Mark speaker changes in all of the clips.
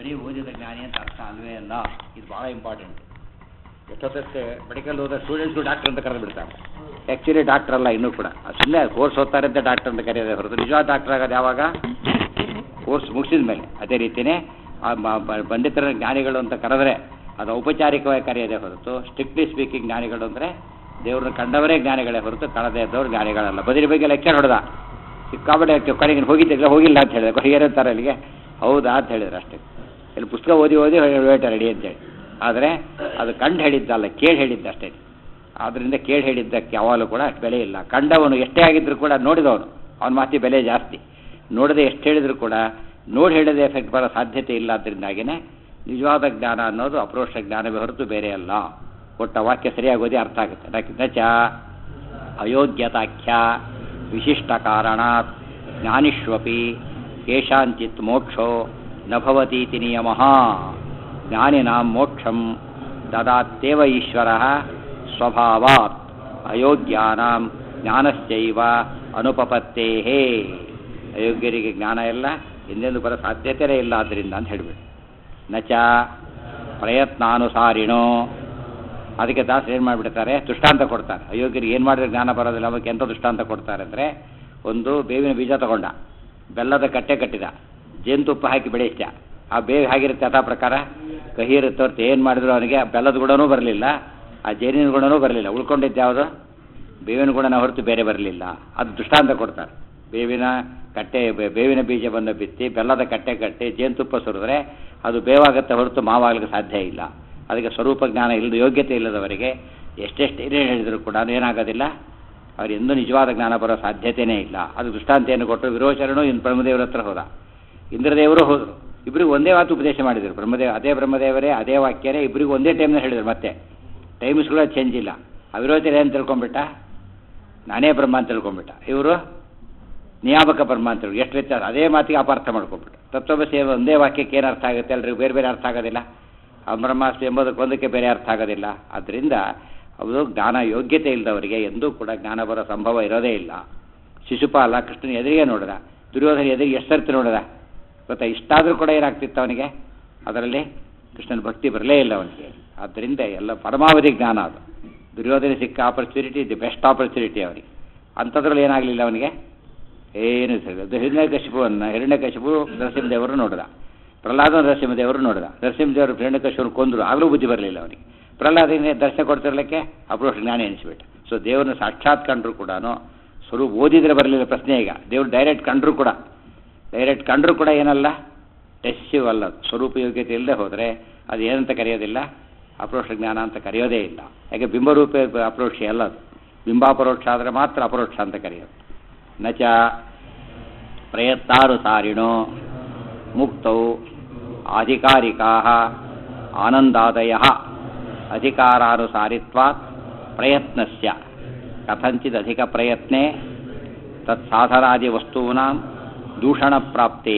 Speaker 1: ಬರೀ ಓದಿದ ಜ್ಞಾನಿ ಅಂತ ಅರ್ಥ ಅಲ್ವೇ ಅಲ್ಲ ಇದು ಭಾಳ ಇಂಪಾರ್ಟೆಂಟ್ ಎಷ್ಟೊತ್ತಷ್ಟೇ ಮೆಡಿಕಲ್ ಹೋದ ಸ್ಟೂಡೆಂಟ್ಸು ಡಾಕ್ಟರ್ ಅಂತ ಕರೆದು ಬಿಡ್ತಾರೆ ಆ್ಯಕ್ಚುಲಿ ಡಾಕ್ಟರ್ ಅಲ್ಲ ಇನ್ನೂ ಕೂಡ ಸುಮ್ಮನೆ ಕೋರ್ಸ್ ಓದ್ತಾರೆ ಅಂತ ಡಾಕ್ಟರ್ ಅಂತ ಕರೆಯೋದೇ ಹೊರತು ನಿಜವಾದ ಡಾಕ್ಟರ್ ಆಗೋದು ಯಾವಾಗ ಕೋರ್ಸ್ ಮುಗಿಸಿದ ಮೇಲೆ ಅದೇ ರೀತಿಯೇ ಆ ಬ- ಬ- ಪಂಡಿತರ ಜ್ಞಾನಿಗಳು ಅಂತ ಕರೆದ್ರೆ ಅದು ಔಪಚಾರಿಕವಾಗಿ ಕರೆಯೋದೇ ಹೊರತು ಸ್ಟ್ರಿಕ್ಟ್ಲಿ ಸ್ಪೀಕಿಂಗ್ ಜ್ಞಾನಿಗಳು ಅಂದರೆ ದೇವ್ರನ್ನ ಕಂಡವರೇ ಜ್ಞಾನಿಗಳೇ ಹೊರತು ಕಾಣದೇ ಇದ್ದವ್ರು ಜ್ಞಾನಿಗಳಲ್ಲ ಬದಿರಿ ಬಗ್ಗೆ ಲೆಕ್ಚರ್ ಹೊಡೆದ ಸಿಕ್ಕಾಪಟ್ಟೆ ಕೊನೆಗೆ ಹೋಗಿದ್ದಿಲ್ಲ ಹೋಗಿಲ್ಲ ಅಂತ ಹೇಳಿದೆ ಕೊನೆಗೆ ಏನಂತಾರೆ ಅಲ್ಲಿಗೆ ಹೌದಾ ಅಂತ ಹೇಳಿದ್ರು ಅಷ್ಟೇ ಇಲ್ಲಿ ಪುಸ್ತಕ ಓದಿ ಓದಿ ಹೇಳ್ಬೇಟ ರೆಡಿ ಅಂತೇಳಿ ಆದರೆ ಅದು ಕಂಡು ಹೇಳಿದ್ದಲ್ಲ ಕೇಳಿ ಹೇಳಿದ್ದ ಅಷ್ಟೇ ಆದ್ದರಿಂದ ಕೇಳಿ ಹೇಳಿದ್ದಕ್ಕೆ ಯಾವಾಗಲೂ ಕೂಡ ಅಷ್ಟು ಬೆಲೆ ಇಲ್ಲ ಕಂಡವನು ಎಷ್ಟೇ ಆಗಿದ್ರು ಕೂಡ ನೋಡಿದವನು ಅವನ ಮಾತಿ ಬೆಲೆ ಜಾಸ್ತಿ ನೋಡದೆ ಎಷ್ಟು ಹೇಳಿದ್ರು ಕೂಡ ನೋಡಿ ಹೇಳಿದ ಎಫೆಕ್ಟ್ ಬರೋ ಸಾಧ್ಯತೆ ಇಲ್ಲ ಅದರಿಂದಾಗಿನೇ ನಿಜವಾದ ಜ್ಞಾನ ಅನ್ನೋದು ಅಪ್ರೋಕ್ಷ ಜ್ಞಾನವೇ ಹೊರತು ಬೇರೆ ಅಲ್ಲ ಒಟ್ಟ ವಾಕ್ಯ ಸರಿಯಾಗಿ ಓದಿ ಅರ್ಥ ಆಗುತ್ತೆ ನ- ನ ಚ ಅಯೋಗ್ಯತಾಖ್ಯ ವಿಶಿಷ್ಟ ಕಾರಣಾತ್ ಜ್ಞಾನಿಷ್ವಪಿ ಕೇಶಾಂಚಿತ್ ಮೋಕ್ಷೋ ನ ಭವತೀತಿ ನಿಯಮಃ ಜ್ಞಾನಿನಾಂ ಮೋಕ್ಷಂ ದದಾತ್ಯೇವ ಈಶ್ವರಃ ಸ್ವಭಾವಾತ್ ಅಯೋಗ್ಯಾನಾಂ ಜ್ಞಾನಶ್ಚೈವ ಅನುಪಪತ್ತೇಃ ಅಯೋಗ್ಯರಿಗೆ ಜ್ಞಾನ ಇಲ್ಲ ಹಿಂದೆಂದು ಬರೋ ಸಾಧ್ಯತೆಯೇ ಇಲ್ಲ ಆದ್ದರಿಂದ ಅಂತ ಹೇಳಿಬಿಡು ನಚ ಪ್ರಯತ್ನಾನುಸಾರಿಣೋ ಅದಕ್ಕೆ ದಾಸರು ಏನು ಮಾಡಿಬಿಡ್ತಾರೆ ದೃಷ್ಟಾಂತ ಕೊಡ್ತಾರೆ ಅಯೋಗ್ಯರಿಗೆ ಏನು ಮಾಡಿದ್ರೆ ಜ್ಞಾನ ಬರೋದಿಲ್ಲ ಅವಕ್ಕೆ ಎಂಥ ದೃಷ್ಟಾಂತ ಕೊಡ್ತಾರೆ ಅಂದರೆ ಒಂದು ಬೇವಿನ ಬೀಜ ತಗೊಂಡ ಬೆಲ್ಲದ ಕಟ್ಟೆ ಕಟ್ಟಿದ ಜೇನುತುಪ್ಪ ಹಾಕಿ ಬೆಳೆಸ್ತ ಆ ಬೇವು ಹೇಗಿರುತ್ತೆ ಅಥ ಪ್ರಕಾರ ಕಹಿ ಇರುತ್ತೆ ಹೊರತು ಏನು ಮಾಡಿದ್ರು ಅವನಿಗೆ ಆ ಬೆಲ್ಲದ ಗುಣನೂ ಬರಲಿಲ್ಲ ಆ ಜೇನಿನ ಗುಣನೂ ಬರಲಿಲ್ಲ ಉಳ್ಕೊಂಡಿದ್ದು ಯಾವುದು ಬೇವಿನ ಗುಣನ ಹೊರತು ಬೇರೆ ಬರಲಿಲ್ಲ ಅದು ದೃಷ್ಟಾಂತ ಕೊಡ್ತಾರೆ ಬೇವಿನ ಕಟ್ಟೆ ಬೇ- ಬೇವಿನ ಬೀಜವನ್ನು ಬಿತ್ತಿ ಬೆಲ್ಲದ ಕಟ್ಟೆ ಕಟ್ಟಿ ಜೇನುತುಪ್ಪ ಸುರಿದ್ರೆ ಅದು ಬೇವಾಗತ್ತೆ ಹೊರತು ಮಾವಾಗಲಿಕ್ಕೆ ಸಾಧ್ಯ ಇಲ್ಲ ಅದಕ್ಕೆ ಸ್ವರೂಪ ಜ್ಞಾನ ಇಲ್ಲದ ಯೋಗ್ಯತೆ ಇಲ್ಲದವರಿಗೆ ಎಷ್ಟೆಷ್ಟು ಏನೇನು ಹೇಳಿದ್ರು ಕೂಡ ಏನಾಗೋದಿಲ್ಲ ಅವ್ರು ಎಂದೂ ನಿಜವಾದ ಜ್ಞಾನ ಬರೋ ಸಾಧ್ಯತೆಯೇ ಇಲ್ಲ ಅದು ದೃಷ್ಟಾಂತ ಏನು ಕೊಟ್ಟರು ವಿರೋಚರಣು ಇನ್ನು ಬ್ರಹ್ಮದೇವರ ಹತ್ರ ಹೋದ ಇಂದ್ರದೇವರು ಹೋದರು ಇಬ್ಬರಿಗೂ ಒಂದೇ ಮಾತು ಉಪದೇಶ ಮಾಡಿದರು ಬ್ರಹ್ಮದೇವ ಅದೇ ಬ್ರಹ್ಮದೇವರೇ ಅದೇ ವಾಕ್ಯನೇ ಇಬ್ಬರಿಗೂ ಒಂದೇ ಟೈಮ್ನಲ್ಲಿ ಹೇಳಿದ್ರು ಮತ್ತೆ ಟೈಮ್ಸ್ ಕೂಡ ಚೇಂಜ್ ಇಲ್ಲ ಅವಿರೋಚನೆ ಏನು ತಿಳ್ಕೊಂಬಿಟ್ಟ ನಾನೇ ಬ್ರಹ್ಮ ಅಂತ ತಿಳ್ಕೊಂಬಿಟ್ಟ ಇವರು ನಿಯಾಮಕ ಬ್ರಹ್ಮ ಅಂತ ತಿಳ್ಕೊ ಎಷ್ಟು ವ್ಯತ್ಯಾಸ ಅದೇ ಮಾತಿಗೆ ಅಪಾರ್ಥ ಮಾಡ್ಕೊಂಬಿಟ್ಟು ತತ್ವಮಸಿ ಎಂಬ ಒಂದೇ ವಾಕ್ಯಕ್ಕೆ ಏನು ಅರ್ಥ ಆಗುತ್ತೆ ಎಲ್ರಿಗೂ ಬೇರೆ ಬೇರೆ ಅರ್ಥ ಆಗೋದಿಲ್ಲ ಆ ಬ್ರಹ್ಮಾಸ್ತಿ ಎಂಬುದಕ್ಕೆ ಒಂದಕ್ಕೆ ಬೇರೆ ಅರ್ಥ ಆಗೋದಿಲ್ಲ ಆದ್ದರಿಂದ ಅದು ಜ್ಞಾನ ಯೋಗ್ಯತೆ ಇಲ್ಲದವರಿಗೆ ಎಂದೂ ಕೂಡ ಜ್ಞಾನ ಬರೋ ಸಂಭವ ಇರೋದೇ ಇಲ್ಲ ಶಿಶುಪಾಲ ಕೃಷ್ಣನ ಎದುರಿಗೆ ನೋಡಿದ ದುರ್ಯೋಧನ ಎದುರಿಗೆ ಎಷ್ಟು ಸರ್ತಿ ನೋಡಿದ ಗೊತ್ತಾ ಇಷ್ಟಾದರೂ ಕೂಡ ಏನಾಗ್ತಿತ್ತು ಅವನಿಗೆ ಅದರಲ್ಲಿ ಕೃಷ್ಣನ ಭಕ್ತಿ ಬರಲೇ ಇಲ್ಲ ಅವನಿಗೆ ಆದ್ದರಿಂದ ಎಲ್ಲ ಪರಮಾವಧಿ ಜ್ಞಾನ ಅದು ದುರ್ಯೋಧನ ಸಿಕ್ಕ ಆಪರ್ಚುನಿಟಿ ದಿ ಬೆಸ್ಟ್ ಆಪರ್ಚುನಿಟಿ ಅವನಿಗೆ ಅಂಥದ್ರಲ್ಲಿ ಏನಾಗಲಿಲ್ಲ ಅವನಿಗೆ ಏನು ಸಿಗಲ್ಲ ಹಿರಣ್ಯಕಶಿಪುವನ್ನು ಹಿರಣ್ಯಕಶಿಪು ನರಸಿಂಹದೇವರು ನೋಡಿದ ಪ್ರಹ್ಲಾದ ನರಸಿಂಹದೇವರು ನೋಡಿದ ನರಸಿಂಹದೇವರು ಹಿರಣ್ಯಕಶಿಪುವನ್ನು ಕೊಂದರು ಆಗಲೂ ಬುದ್ಧಿ ಬರಲಿಲ್ಲ ಅವನಿಗೆ ಪ್ರಹ್ಲಾದನಿಗೆ ದರ್ಶನ ಕೊಡ್ತಿರ್ಲಿಕ್ಕೆ ಅಪ್ರೋಷ ಜ್ಞಾನ ಎನಿಸ್ಬಿಟ್ಟು ಸೊ ದೇವ್ರನ್ನ ಸಾಕ್ಷಾತ್ ಕಂಡ್ರು ಕೂಡ ಸ್ವರೂಪ ಓದಿದ್ರೆ ಬರಲಿಲ್ಲ ಪ್ರಶ್ನೆ ಈಗ ದೇವ್ರು ಡೈರೆಕ್ಟ್ ಕಂಡ್ರು ಕೂಡ ಡೈರೆಕ್ಟ್ ಕಂಡ್ರು ಕೂಡ ಏನಲ್ಲ ಟೆಸ್ಸಿವ್ ಅಲ್ಲ ಅದು. ಸ್ವರೂಪ ಯೋಗ್ಯತೆ ಇಲ್ಲದೆ ಹೋದರೆ ಅದು ಏನಂತ ಕರೆಯೋದಿಲ್ಲ ಅಪ್ರೋಕ್ಷ ಜ್ಞಾನ ಅಂತ ಕರೆಯೋದೇ ಇಲ್ಲ ಯಾಕೆ ಬಿಂಬರೂಪ ಅಪ್ರೋಕ್ಷ ಅಲ್ಲ ಅದು ಬಿಂಬಾಪರೋಕ್ಷ ಆದರೆ ಮಾತ್ರ ಅಪರೋಕ್ಷ ಅಂತ ಕರೆಯೋದು ನಚ ಪ್ರಯತ್ನಾನುಸಾರಿಣೋ ಮುಕ್ತೌ ಆಧಿಕಾರಿಕಾ ಆನಂದಾದಯ ಅಧಿಕಾರಾನುಸಾರಿತ್ವಾತ್ ಪ್ರಯತ್ನಸ್ಯ ಕಥಂಚಿದ್ ಅಧಿಕ ಪ್ರಯತ್ನೆ ತತ್ಸಾಧನಾದಿ ವಸ್ತೂನಾಂ ದೂಷಣ ಪ್ರಾಪ್ತೇ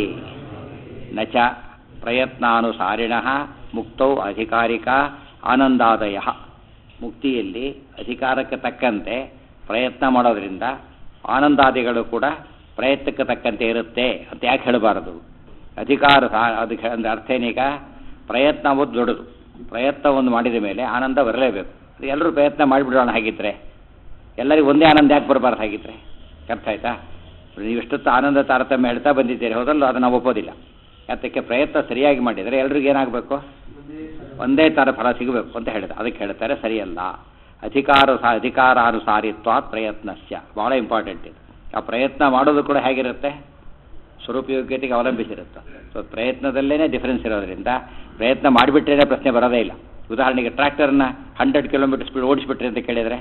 Speaker 1: ನ ಚ ಪ್ರಯತ್ನಾನುಸಾರಿಣ ಮುಕ್ತೌ ಅಧಿಕಾರಿಕ ಆನಂದಾದಯ ಮುಕ್ತಿಯಲ್ಲಿ ಅಧಿಕಾರಕ್ಕೆ ತಕ್ಕಂತೆ ಪ್ರಯತ್ನ ಮಾಡೋದ್ರಿಂದ ಆನಂದಾದಿಗಳು ಕೂಡ ಪ್ರಯತ್ನಕ್ಕೆ ತಕ್ಕಂತೆ ಇರುತ್ತೆ ಅಂತ ಯಾಕೆ ಹೇಳಬಾರದು ಅಧಿಕಾರ ಸಾ- ಅದಕ್ಕೆ ಅಂದ್ರೆ ಅರ್ಥ ಏನೀಗ ಪ್ರಯತ್ನ ಒಂದು ದೊಡ್ಡದು ಪ್ರಯತ್ನ ಒಂದು ಮಾಡಿದ ಮೇಲೆ ಆನಂದ ಬರಲೇಬೇಕು ಅದು ಎಲ್ಲರೂ ಪ್ರಯತ್ನ ಮಾಡಿಬಿಡೋಣ ಹಾಗಿದ್ರೆ ಎಲ್ಲರಿಗೂ ಒಂದೇ ಆನಂದ ಯಾಕೆ ಬರಬಾರ್ದು ಹಾಗಿದ್ರೆ ಅರ್ಥ ಆಯ್ತಾ ನೀವು ಎಷ್ಟೊತ್ತು ಆನಂದ ತಾರತಮ್ಯ ಹೇಳ್ತಾ ಬಂದಿದ್ದೀರಿ ಹೋದಲ್ಲ ಅದು ನಾವು ಒಪ್ಪೋದಿಲ್ಲ ಯಾತಕ್ಕೆ ಪ್ರಯತ್ನ ಸರಿಯಾಗಿ ಮಾಡಿದರೆ ಎಲ್ರಿಗೂ ಏನಾಗಬೇಕು ಒಂದೇ ಥರ ಫಲ ಸಿಗಬೇಕು ಅಂತ ಹೇಳಿದ ಅದಕ್ಕೆ ಹೇಳ್ತಾರೆ ಸರಿಯಲ್ಲ ಅಧಿಕಾರ ಸಾ ಅಧಿಕಾರಾನುಸಾರಿತ್ವ ಪ್ರಯತ್ನಸ್ಯ ಭಾಳ ಇಂಪಾರ್ಟೆಂಟ್ ಇದು ಆ ಪ್ರಯತ್ನ ಮಾಡೋದು ಕೂಡ ಹೇಗಿರುತ್ತೆ ಸ್ವರೂಪ ಯೋಗ್ಯತೆಗೆ ಅವಲಂಬಿಸಿರುತ್ತೆ ಸೊ ಪ್ರಯತ್ನದಲ್ಲೇ ಡಿಫರೆನ್ಸ್ ಇರೋದ್ರಿಂದ ಪ್ರಯತ್ನ ಮಾಡಿಬಿಟ್ರೇ ಪ್ರಶ್ನೆ ಬರೋದೇ ಇಲ್ಲ ಉದಾಹರಣೆಗೆ ಟ್ರ್ಯಾಕ್ಟರ್ನ ಹಂಡ್ರೆಡ್ ಕಿಲೋಮೀಟರ್ ಸ್ಪೀಡ್ ಓಡಿಸ್ಬಿಟ್ರಿ ಅಂತ ಕೇಳಿದರೆ